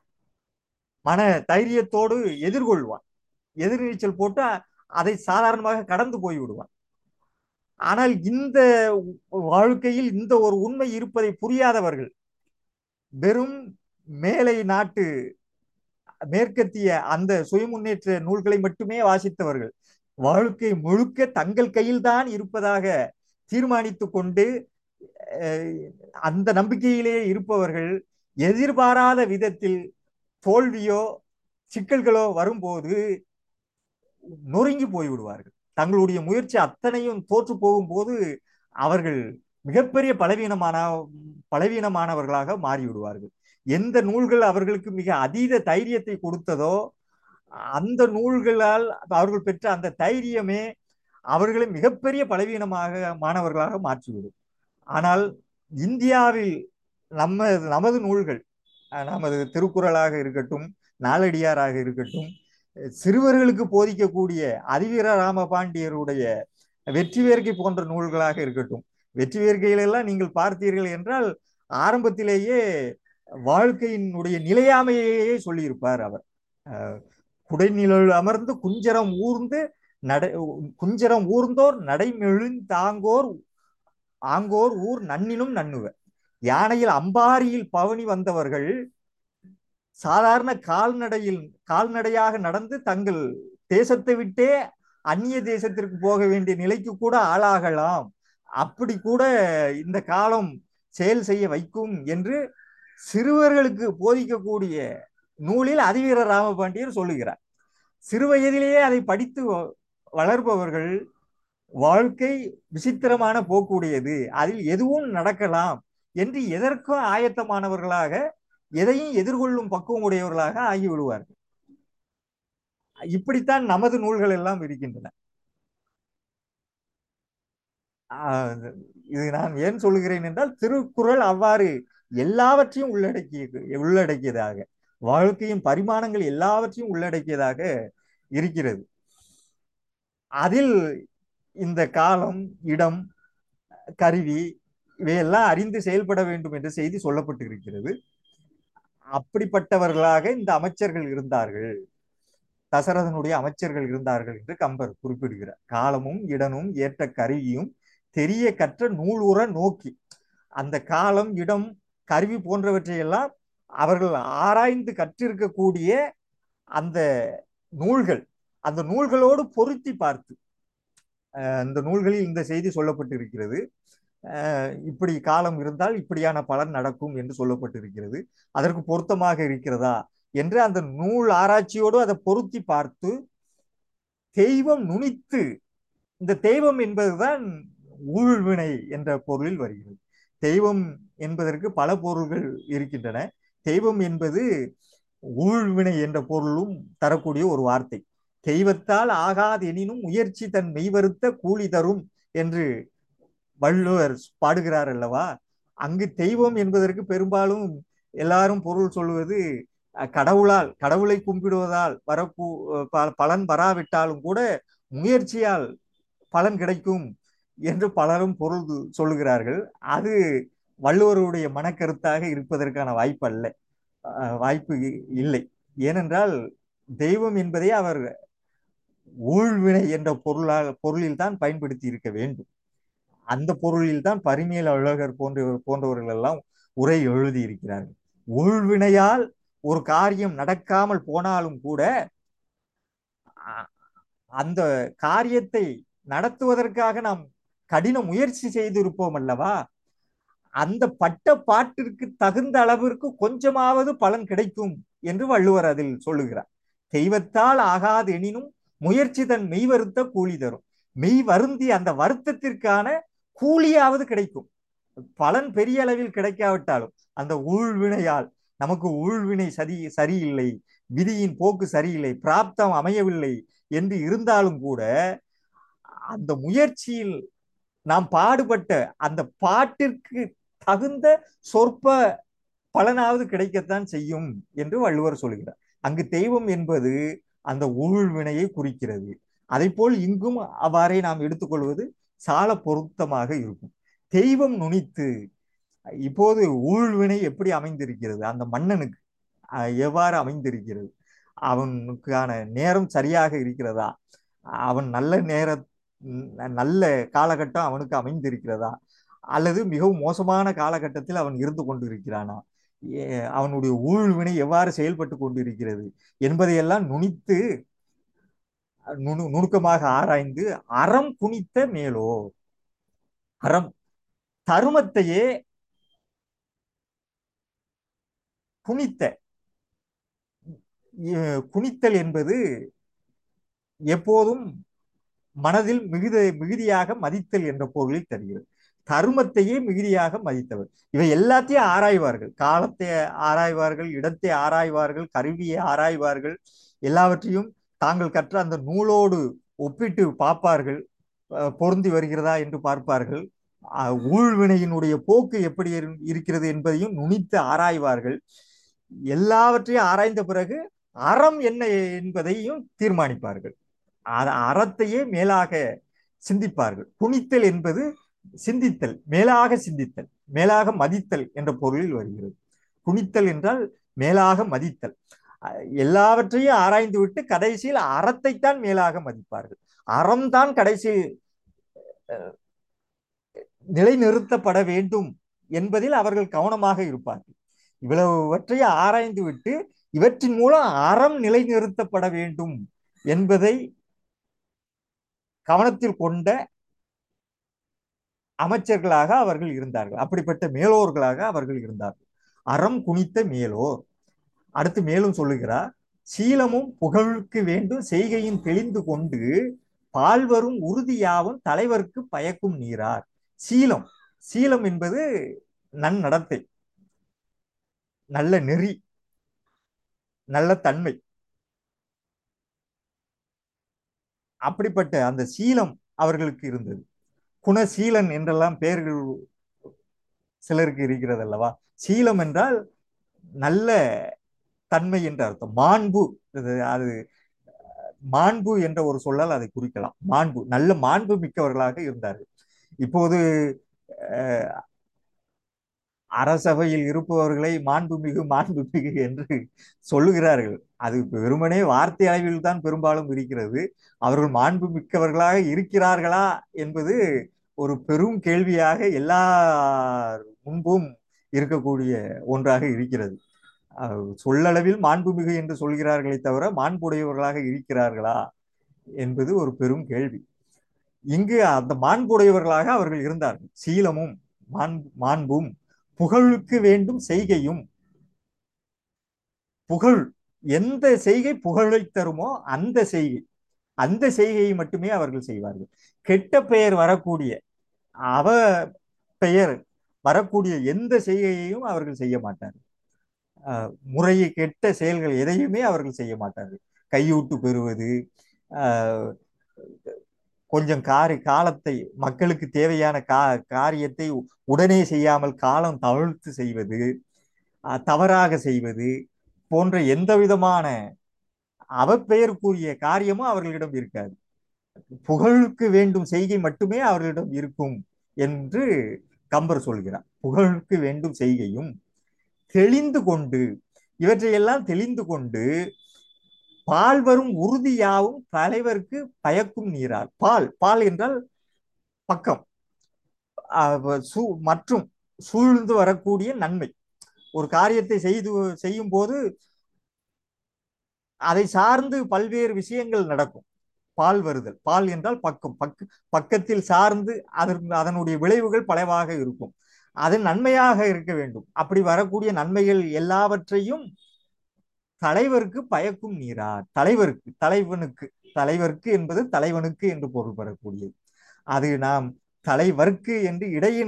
S1: மன தைரியத்தோடு எதிர்கொள்வான் எதிர்நீச்சல் போட்டு அதை சாதாரணமாக கடந்து போய் விடுவான் ஆனால் இந்த வாழ்க்கையில் இந்த ஒரு உண்மை இருப்பதை புரியாதவர்கள் வெறும் மேலை நாட்டு மேற்கத்திய அந்த சுயமுன்னேற்ற நூல்களை மட்டுமே வாசித்தவர்கள் வாழ்க்கை முழுக்க தங்கள் கையில்தான் இருப்பதாக தீர்மானித்துக் கொண்டு அஹ், அந்த நம்பிக்கையிலே இருப்பவர்கள் எதிர்பாராத விதத்தில் தோல்வியோ சிக்கல்களோ வரும்போது நொறுங்கி போய்விடுவார்கள் தங்களுடைய முயற்சி அத்தனையும் தோற்று போகும்போது அவர்கள் மிகப்பெரிய பலவீனமான பலவீனமானவர்களாக மாறிவிடுவார்கள் எந்த நூல்கள் அவர்களுக்கு மிக அதீத தைரியத்தை கொடுத்ததோ அந்த நூல்களால் அவர்கள் பெற்ற அந்த தைரியமே அவர்களை மிகப்பெரிய பலவீனமாக மாணவர்களாக மாற்றிவிடும் ஆனால் இந்தியாவில் நம்ம நமது நூல்கள் அஹ், நமது திருக்குறளாக இருக்கட்டும் நாலடியாராக இருக்கட்டும் சிறுவர்களுக்கு போதிக்கக்கூடிய அதிவீர ராமபாண்டியருடைய வெற்றி வேர்க்கை போன்ற நூல்களாக இருக்கட்டும் வெற்றி வேர்க்கையிலெல்லாம் நீங்கள் பார்த்தீர்கள் என்றால் ஆரம்பத்திலேயே வாழ்க்கையினுடைய நிலையாமையே சொல்லியிருப்பார் அவர் அஹ், குடைநிழல் அமர்ந்து குஞ்சரம் ஊர்ந்து நடை குஞ்சரம் ஊர்ந்தோர் நடைமெழுந்தாங்கோர் ஆங்கோர் ஊர் நன்னினும் நன்னுவர் யானையில் அம்பாரியில் பவனி வந்தவர்கள் சாதாரண கால்நடையில் கால்நடையாக நடந்து தங்கள் தேசத்தை விட்டே அந்நிய தேசத்திற்கு போக வேண்டிய நிலைக்கு கூட ஆளாகலாம் அப்படி கூட இந்த காலம் செயல் செய்ய வைக்கும் என்று சிறுவர்களுக்கு போதிக்கக்கூடிய நூலில் அதிவீர ராமபாண்டியர் சொல்லுகிறார் சிறு வயதிலேயே அதை படித்து வ- வளர்பவர்கள் வாழ்க்கை விசித்திரமான போக்குடையது அதில் எதுவும் நடக்கலாம் என்று எதற்கும் ஆயத்தமானவர்களாக எதையும் எதிர்கொள்ளும் பக்குவம் உடையவர்களாக ஆகிவிடுவார்கள் இப்படித்தான் நமது நூல்கள் எல்லாம் இருக்கின்றன ஆஹ் இது நான் ஏன் சொல்லுகிறேன் என்றால் திருக்குறள் அவ்வாறு எல்லாவற்றையும் உள்ளடக்கிய உள்ளடக்கியதாக வாழ்க்கையின் பரிமாணங்கள் எல்லாவற்றையும் உள்ளடக்கியதாக இருக்கிறது அதில் இந்த காலம் இடம் கருவி இவையெல்லாம் அறிந்து செயல்பட வேண்டும் என்ற செய்தி சொல்லப்பட்டு இருக்கிறது அப்படிப்பட்டவர்களாக இந்த அமைச்சர்கள் இருந்தார்கள் தசரதனுடைய அமைச்சர்கள் இருந்தார்கள் என்று கம்பர் குறிப்பிடுகிறார் காலமும் இடமும் ஏற்ற கருவியும் தெரிய கற்ற நூலுற நோக்கி அந்த காலம் இடம் கருவி போன்றவற்றையெல்லாம் அவர்கள் ஆராய்ந்து கற்றிருக்கக்கூடிய அந்த நூல்கள் அந்த நூல்களோடு பொருத்தி பார்த்து அஹ், அந்த நூல்களில் இந்த செய்தி சொல்லப்பட்டிருக்கிறது அஹ், இப்படி காலம் இருந்தால் இப்படியான பலன் நடக்கும் என்று சொல்லப்பட்டிருக்கிறது அதற்கு பொருத்தமாக இருக்கிறதா என்று அந்த நூல் ஆராய்ச்சியோடு அதை பொருத்தி பார்த்து தெய்வம் நுனித்து இந்த தெய்வம் என்பதுதான் ஊழ்வினை என்ற பொருளில் வருகிறது தெய்வம் என்பதற்கு பல பொருள்கள் இருக்கின்றன தெய்வம் என்பது ஊழ்வினை என்ற பொருளும் தரக்கூடிய ஒரு வார்த்தை தெய்வத்தால் ஆகாது எனினும் முயற்சி தன் மெய்வருத்த கூலி தரும் என்று வள்ளுவர் பாடுகிறார் அல்லவா அங்கு தெய்வம் என்பதற்கு பெரும்பாலும் எல்லாரும் பொருள் சொல்லுவது அஹ், கடவுளால் கடவுளை கும்பிடுவதால் வரப்போ ப- பலன் வராவிட்டாலும் கூட முயற்சியால் பலன் கிடைக்கும் என்று பலரும் பொருள் சொல்லுகிறார்கள் அது வள்ளுவருடைய மனக்கருத்தாக இருப்பதற்கான வாய்ப்பு அல்ல அஹ், வாய்ப்பு இ- இல்லை ஏனென்றால் தெய்வம் என்பதை அவர் ஊழ்வினை என்ற பொருளால் பொருளில் தான் பயன்படுத்தி இருக்க வேண்டும் அந்த பொருளில் தான் பரிமேல் அழகர் போன்றவர் போன்றவர்கள் எல்லாம் உரை எழுதி இருக்கிறார்கள் ஊழ்வினையால் ஒரு காரியம் நடக்காமல் போனாலும் கூட அ- அந்த காரியத்தை நடத்துவதற்காக நாம் கடின முயற்சி செய்திருப்போம் அல்லவா அந்த பட்ட பாட்டிற்கு தகுந்த அளவிற்கு கொஞ்சமாவது பலன் கிடைக்கும் என்று வள்ளுவர் அதில் சொல்லுகிறார் தெய்வத்தால் ஆகாது எனினும் முயற்சி தன் மெய் வருத்த கூலி தரும் மெய் வருந்தி அந்த வருத்தத்திற்கான கூலியாவது கிடைக்கும் பலன் பெரிய அளவில் கிடைக்காவிட்டாலும் அந்த ஊழ்வினையால் நமக்கு ஊழ்வினை சரி சரியில்லை விதியின் போக்கு சரியில்லை பிராப்தம் அமையவில்லை என்று இருந்தாலும் கூட அந்த முயற்சியில் நாம் பாடுபட்ட அந்த பாட்டிற்கு தகுந்த சொற்ப பலனாவது கிடைக்கத்தான் செய்யும் என்று வள்ளுவர் சொல்கிறார் அங்கு தெய்வம் என்பது அந்த ஊழ்வினையை குறிக்கிறது அதை போல் இங்கும் அவ்வாறே நாம் எடுத்துக்கொள்வது சால பொருத்தமாக இருக்கும் தெய்வம் நுனித்து இப்போது ஊழ்வினை எப்படி அமைந்திருக்கிறது அந்த மன்னனுக்கு அஹ், எவ்வாறு அமைந்திருக்கிறது அவனுக்கான நேரம் சரியாக இருக்கிறதா அவன் நல்ல நேர நல்ல காலகட்டம் அவனுக்கு அமைந்திருக்கிறதா அல்லது மிகவும் மோசமான காலகட்டத்தில் அவன் இருந்து கொண்டிருக்கிறானா ஏ- அவனுடைய ஊழ்வினை எவ்வாறு செயல்பட்டு கொண்டிருக்கிறது என்பதையெல்லாம் நுனித்து நுணு நுணுக்கமாக ஆராய்ந்து அறம் குனித்த மேலோ அறம் தருமத்தையே குனித்த இ- குனித்தல் என்பது எப்போதும் மனதில் மிகுத மிகுதியாக மதித்தல் என்ற பொருளில் தருகிறது தருமத்தையே மிகுதியாக மதித்தவர் இவை எல்லாத்தையும் ஆராய்வார்கள் காலத்தை ஆராய்வார்கள் இடத்தை ஆராய்வார்கள் கருவியை ஆராய்வார்கள் எல்லாவற்றையும் தாங்கள் கற்ற அந்த நூலோடு ஒப்பிட்டு பார்ப்பார்கள் அஹ் பொருந்தி வருகிறதா என்று பார்ப்பார்கள் அஹ் ஊழ்வினையினுடைய போக்கு எப்படி இரு- இருக்கிறது என்பதையும் நுனித்து ஆராய்வார்கள் எல்லாவற்றையும் ஆராய்ந்த பிறகு அறம் என்ன என்பதையும் தீர்மானிப்பார்கள் அ- அறத்தையே மேலாக சிந்திப்பார்கள் குனித்தல் என்பது சிந்தித்தல் மேலாக சிந்தித்தல் மேலாக மதித்தல் என்ற பொருளில் வருகிறது குனித்தல் என்றால் மேலாக மதித்தல் அஹ் எல்லாவற்றையும் ஆராய்ந்து விட்டு கடைசியில் அறத்தைத்தான் மேலாக மதிப்பார்கள் அறம்தான் கடைசியில் அஹ், நிலைநிறுத்தப்பட வேண்டும் என்பதில் அவர்கள் கவனமாக இருப்பார்கள் இவ்வளவற்றையும் ஆராய்ந்து விட்டு இவற்றின் மூலம் அறம் நிலைநிறுத்தப்பட வேண்டும் என்பதை கவனத்தில் கொண்ட அமைச்சர்களாக அவர்கள் இருந்தார்கள் அப்படிப்பட்ட மேலோர்களாக அவர்கள் இருந்தார்கள் அறம் குனித்த மேலோர் அடுத்து மேலும் சொல்லுகிறார் சீலமும் புகழுக்கு வேண்டும் செய்கையின் தெளிந்து கொண்டு பால்வரும் உறுதியாவும் தலைவருக்கு பயக்கும் நீரார் சீலம் சீலம் என்பது நன்னடத்தை நல்ல நெறி நல்ல தன்மை அப்படிப்பட்ட அந்த சீலம் அவர்களுக்கு இருந்தது குணசீலன் என்றெல்லாம் பெயர்கள் சிலருக்கு இருக்கிறது அல்லவா சீலம் என்றால் நல்ல தன்மை என்று அர்த்தம் மாண்பு இது அது மாண்பு என்ற ஒரு சொல்லால் அதை குறிக்கலாம் மாண்பு நல்ல மாண்பு மிக்கவர்களாக இருந்தார்கள் இப்போது அஹ், அரசவையில் இருப்பவர்களை மாண்புமிகு மாண்புமிகு என்று சொல்லுகிறார்கள் அது வெறுமனே வார்த்தை அளவில் தான் பெரும்பாலும் இருக்கிறது அவர்கள் மாண்பு மிக்கவர்களாக இருக்கிறார்களா என்பது ஒரு பெரும் கேள்வியாக எல்லார் முன்பும் இருக்கக்கூடிய ஒன்றாக இருக்கிறது அஹ் சொல்லளவில் மாண்புமிகு என்று சொல்கிறார்களே தவிர மாண்புடையவர்களாக இருக்கிறார்களா என்பது ஒரு பெரும் கேள்வி இங்கு அந்த மாண்புடையவர்களாக அவர்கள் இருந்தார்கள் சீலமும் மாண்பு மாண்பும் புகழுக்கு வேண்டும் செய்கையும் புகழ் எந்த செய்கை புகழை தருமோ அந்த செய்கை அந்த செய்கையை மட்டுமே அவர்கள் செய்வார்கள் கெட்ட பெயர் வரக்கூடிய அவ பெயர் வரக்கூடிய எந்த செய்கையையும் அவர்கள் செய்ய மாட்டார்கள் அஹ் முறையை கெட்ட செயல்கள் எதையுமே அவர்கள் செய்ய மாட்டார்கள் கையூட்டு பெறுவது அஹ் கொஞ்சம் காரி காலத்தை மக்களுக்கு தேவையான கா காரியத்தை உடனே செய்யாமல் காலம் தவிர்த்து செய்வது அஹ் தவறாக செய்வது போன்ற எந்த விதமான அவப்பெயருக்குரிய காரியமும் அவர்களிடம் இருக்காது புகழுக்கு வேண்டும் செய்கை மட்டுமே அவர்களிடம் இருக்கும் என்று கம்பர் சொல்கிறார் புகழுக்கு வேண்டும் செய்கையும் தெளிந்து கொண்டு இவற்றையெல்லாம் தெளிந்து கொண்டு பால் வரும் உறுதியாவும் தலைவருக்கு பயக்கும் நீரார் பால் பால் என்றால் பக்கம் அஹ் சூ- மற்றும் சூழ்ந்து வரக்கூடிய நன்மை ஒரு காரியத்தை செய்து செய்யும் போது அதை சார்ந்து பல்வேறு விஷயங்கள் நடக்கும் பால் வருதல் பால் என்றால் பக்கம் பக்க பக்கத்தில் சார்ந்து அதற்கு அதனுடைய விளைவுகள் பலவாக இருக்கும் அது நன்மையாக இருக்க வேண்டும் அப்படி வரக்கூடிய நன்மைகள் எல்லாவற்றையும் தலைவருக்கு பயக்கும் நீரார் தலைவருக்கு தலைவனுக்கு தலைவருக்கு என்பது தலைவனுக்கு என்று பொருள் பெறக்கூடியது அது நாம் தலைவர்க்கு என்று இடையின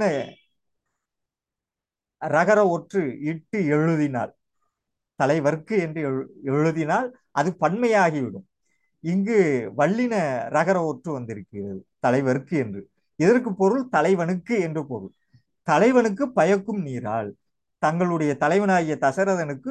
S1: ரகர ஒற்று இட்டு எழுதினால் தலைவர்க்கு என்று எழு- எழுதினால் அது பன்மையாகிவிடும் இங்கு வல்லின ரகர ஒற்று வந்திருக்கிறது தலைவர்க்கு என்று இதற்கு பொருள் தலைவனுக்கு என்று பொருள் தலைவனுக்கு பயக்கும் நீரால் தங்களுடைய தலைவனாகிய தசரதனுக்கு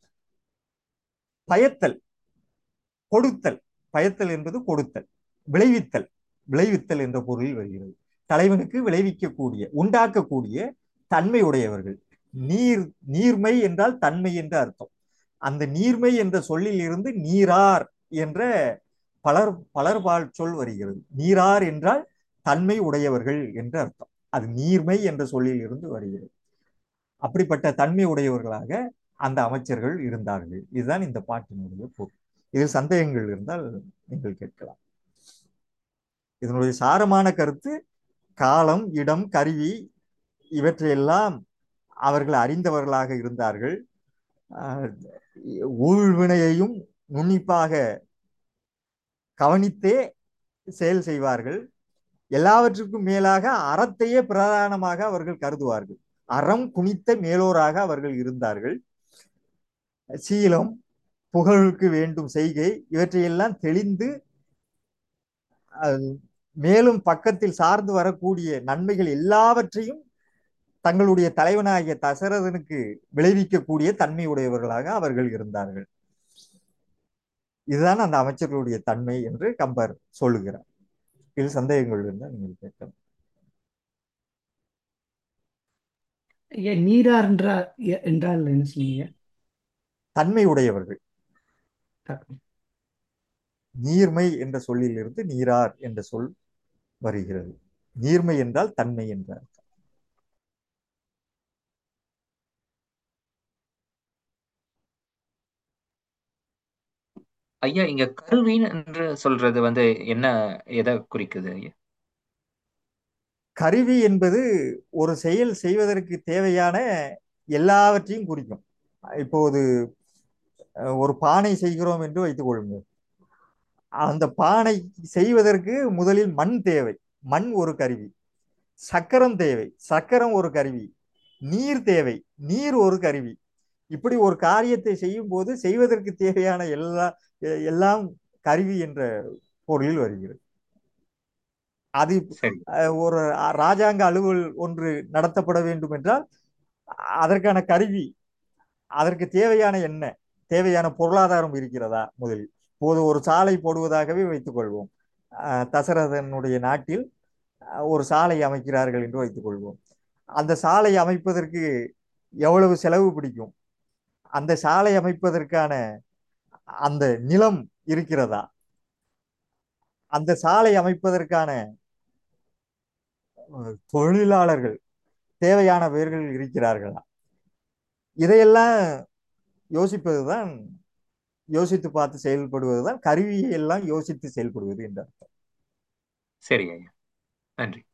S1: பயத்தல் கொடுத்தல் பயத்தல் என்பது கொடுத்தல் விளைவித்தல் விளைவித்தல் என்ற பொருளில் வருகிறது தலைவனுக்கு விளைவிக்கக்கூடிய உண்டாக்கக்கூடிய தன்மை உடையவர்கள் நீர் நீர்மை என்றால் தன்மை என்று அர்த்தம் அந்த நீர்மை என்ற சொல்லில் இருந்து நீரார் என்ற பலர் பலர்பால் சொல் வருகிறது நீரார் என்றால் தன்மை உடையவர்கள் என்று அர்த்தம் அது நீர்மை என்ற சொல்லில் இருந்து வருகிறது அப்படிப்பட்ட தன்மை உடையவர்களாக அந்த அமைச்சர்கள் இருந்தார்கள் இதுதான் இந்த பாட்டினுடைய பொருள் இதில் சந்தேகங்கள் இருந்தால் நீங்கள் கேட்கலாம் இதனுடைய சாரமான கருத்து காலம் இடம் கருவி இவற்றையெல்லாம் அவர்கள் அறிந்தவர்களாக இருந்தார்கள் ஆஹ் ஊழ்வினையையும் நுண்ணிப்பாக கவனித்தே செயல் செய்வார்கள் எல்லாவற்றுக்கும் மேலாக அறத்தையே பிரதானமாக அவர்கள் கருதுவார்கள் அறம் குனித்த மேலோராக அவர்கள் இருந்தார்கள் சீலம் புகழுக்கு வேண்டும் செய்கை இவற்றையெல்லாம் தெளிந்து அஹ், மேலும் பக்கத்தில் சார்ந்து வரக்கூடிய நன்மைகள் எல்லாவற்றையும் தங்களுடைய தலைவனாகிய தசரதனுக்கு விளைவிக்கக்கூடிய தன்மை உடையவர்களாக அவர்கள் இருந்தார்கள் இதுதான் அந்த அமைச்சர்களுடைய தன்மை என்று கம்பர் சொல்லுகிறார் இது சந்தேகங்கள் இருந்தால் நீங்கள் கேட்கலாம்
S4: ஐயா நீரார் என்றா எ- என்றால் என்ன சொன்னீங்க
S1: தன்மை உடையவர்கள் நீர்மை என்ற சொல்லிலிருந்து நீரார் என்ற சொல் வருகிறது நீர்மை என்றால் தன்மை என்றார்
S3: ஐயா இங்க கருவின்னு என்று சொல்றது வந்து என்ன எதை குறிக்குது ஐயா
S1: கருவி என்பது ஒரு செயல் செய்வதற்கு தேவையான எல்லாவற்றையும் குறிக்கும் இப்போது அஹ், ஒரு பானை செய்கிறோம் என்று வைத்துக் கொள்ளுங்கள் அந்த பானை செய்வதற்கு முதலில் மண் தேவை மண் ஒரு கருவி சக்கரம் தேவை சக்கரம் ஒரு கருவி நீர் தேவை நீர் ஒரு கருவி இப்படி ஒரு காரியத்தை செய்யும் போது செய்வதற்கு தேவையான எல்லா எ- எல்லாம் கருவி என்ற பொருளில் வருகிறது அது
S3: சரி
S1: அஹ், ஒரு அ- ராஜாங்க அலுவல் ஒன்று நடத்தப்பட வேண்டும் என்றால் அதற்கான கருவி அதற்கு தேவையான என்ன தேவையான பொருளாதாரம் இருக்கிறதா முதலில் இப்போது ஒரு சாலை போடுவதாகவே வைத்துக் கொள்வோம் அஹ், தசரதனுடைய நாட்டில் அஹ், ஒரு சாலை அமைக்கிறார்கள் என்று வைத்துக் கொள்வோம் அந்த சாலை அமைப்பதற்கு எவ்வளவு செலவு பிடிக்கும் அந்த சாலை அமைப்பதற்கான அந்த நிலம் இருக்கிறதா அந்த சாலை அமைப்பதற்கான அஹ், தொழிலாளர்கள் தேவையானவர்கள் இருக்கிறார்களா இதையெல்லாம் யோசிப்பதுதான் யோசித்து பார்த்து செயல்படுவதுதான் கருவியை எல்லாம் யோசித்து செயல்படுவது என்ற அர்த்தம்
S3: சரி ஐயா நன்றி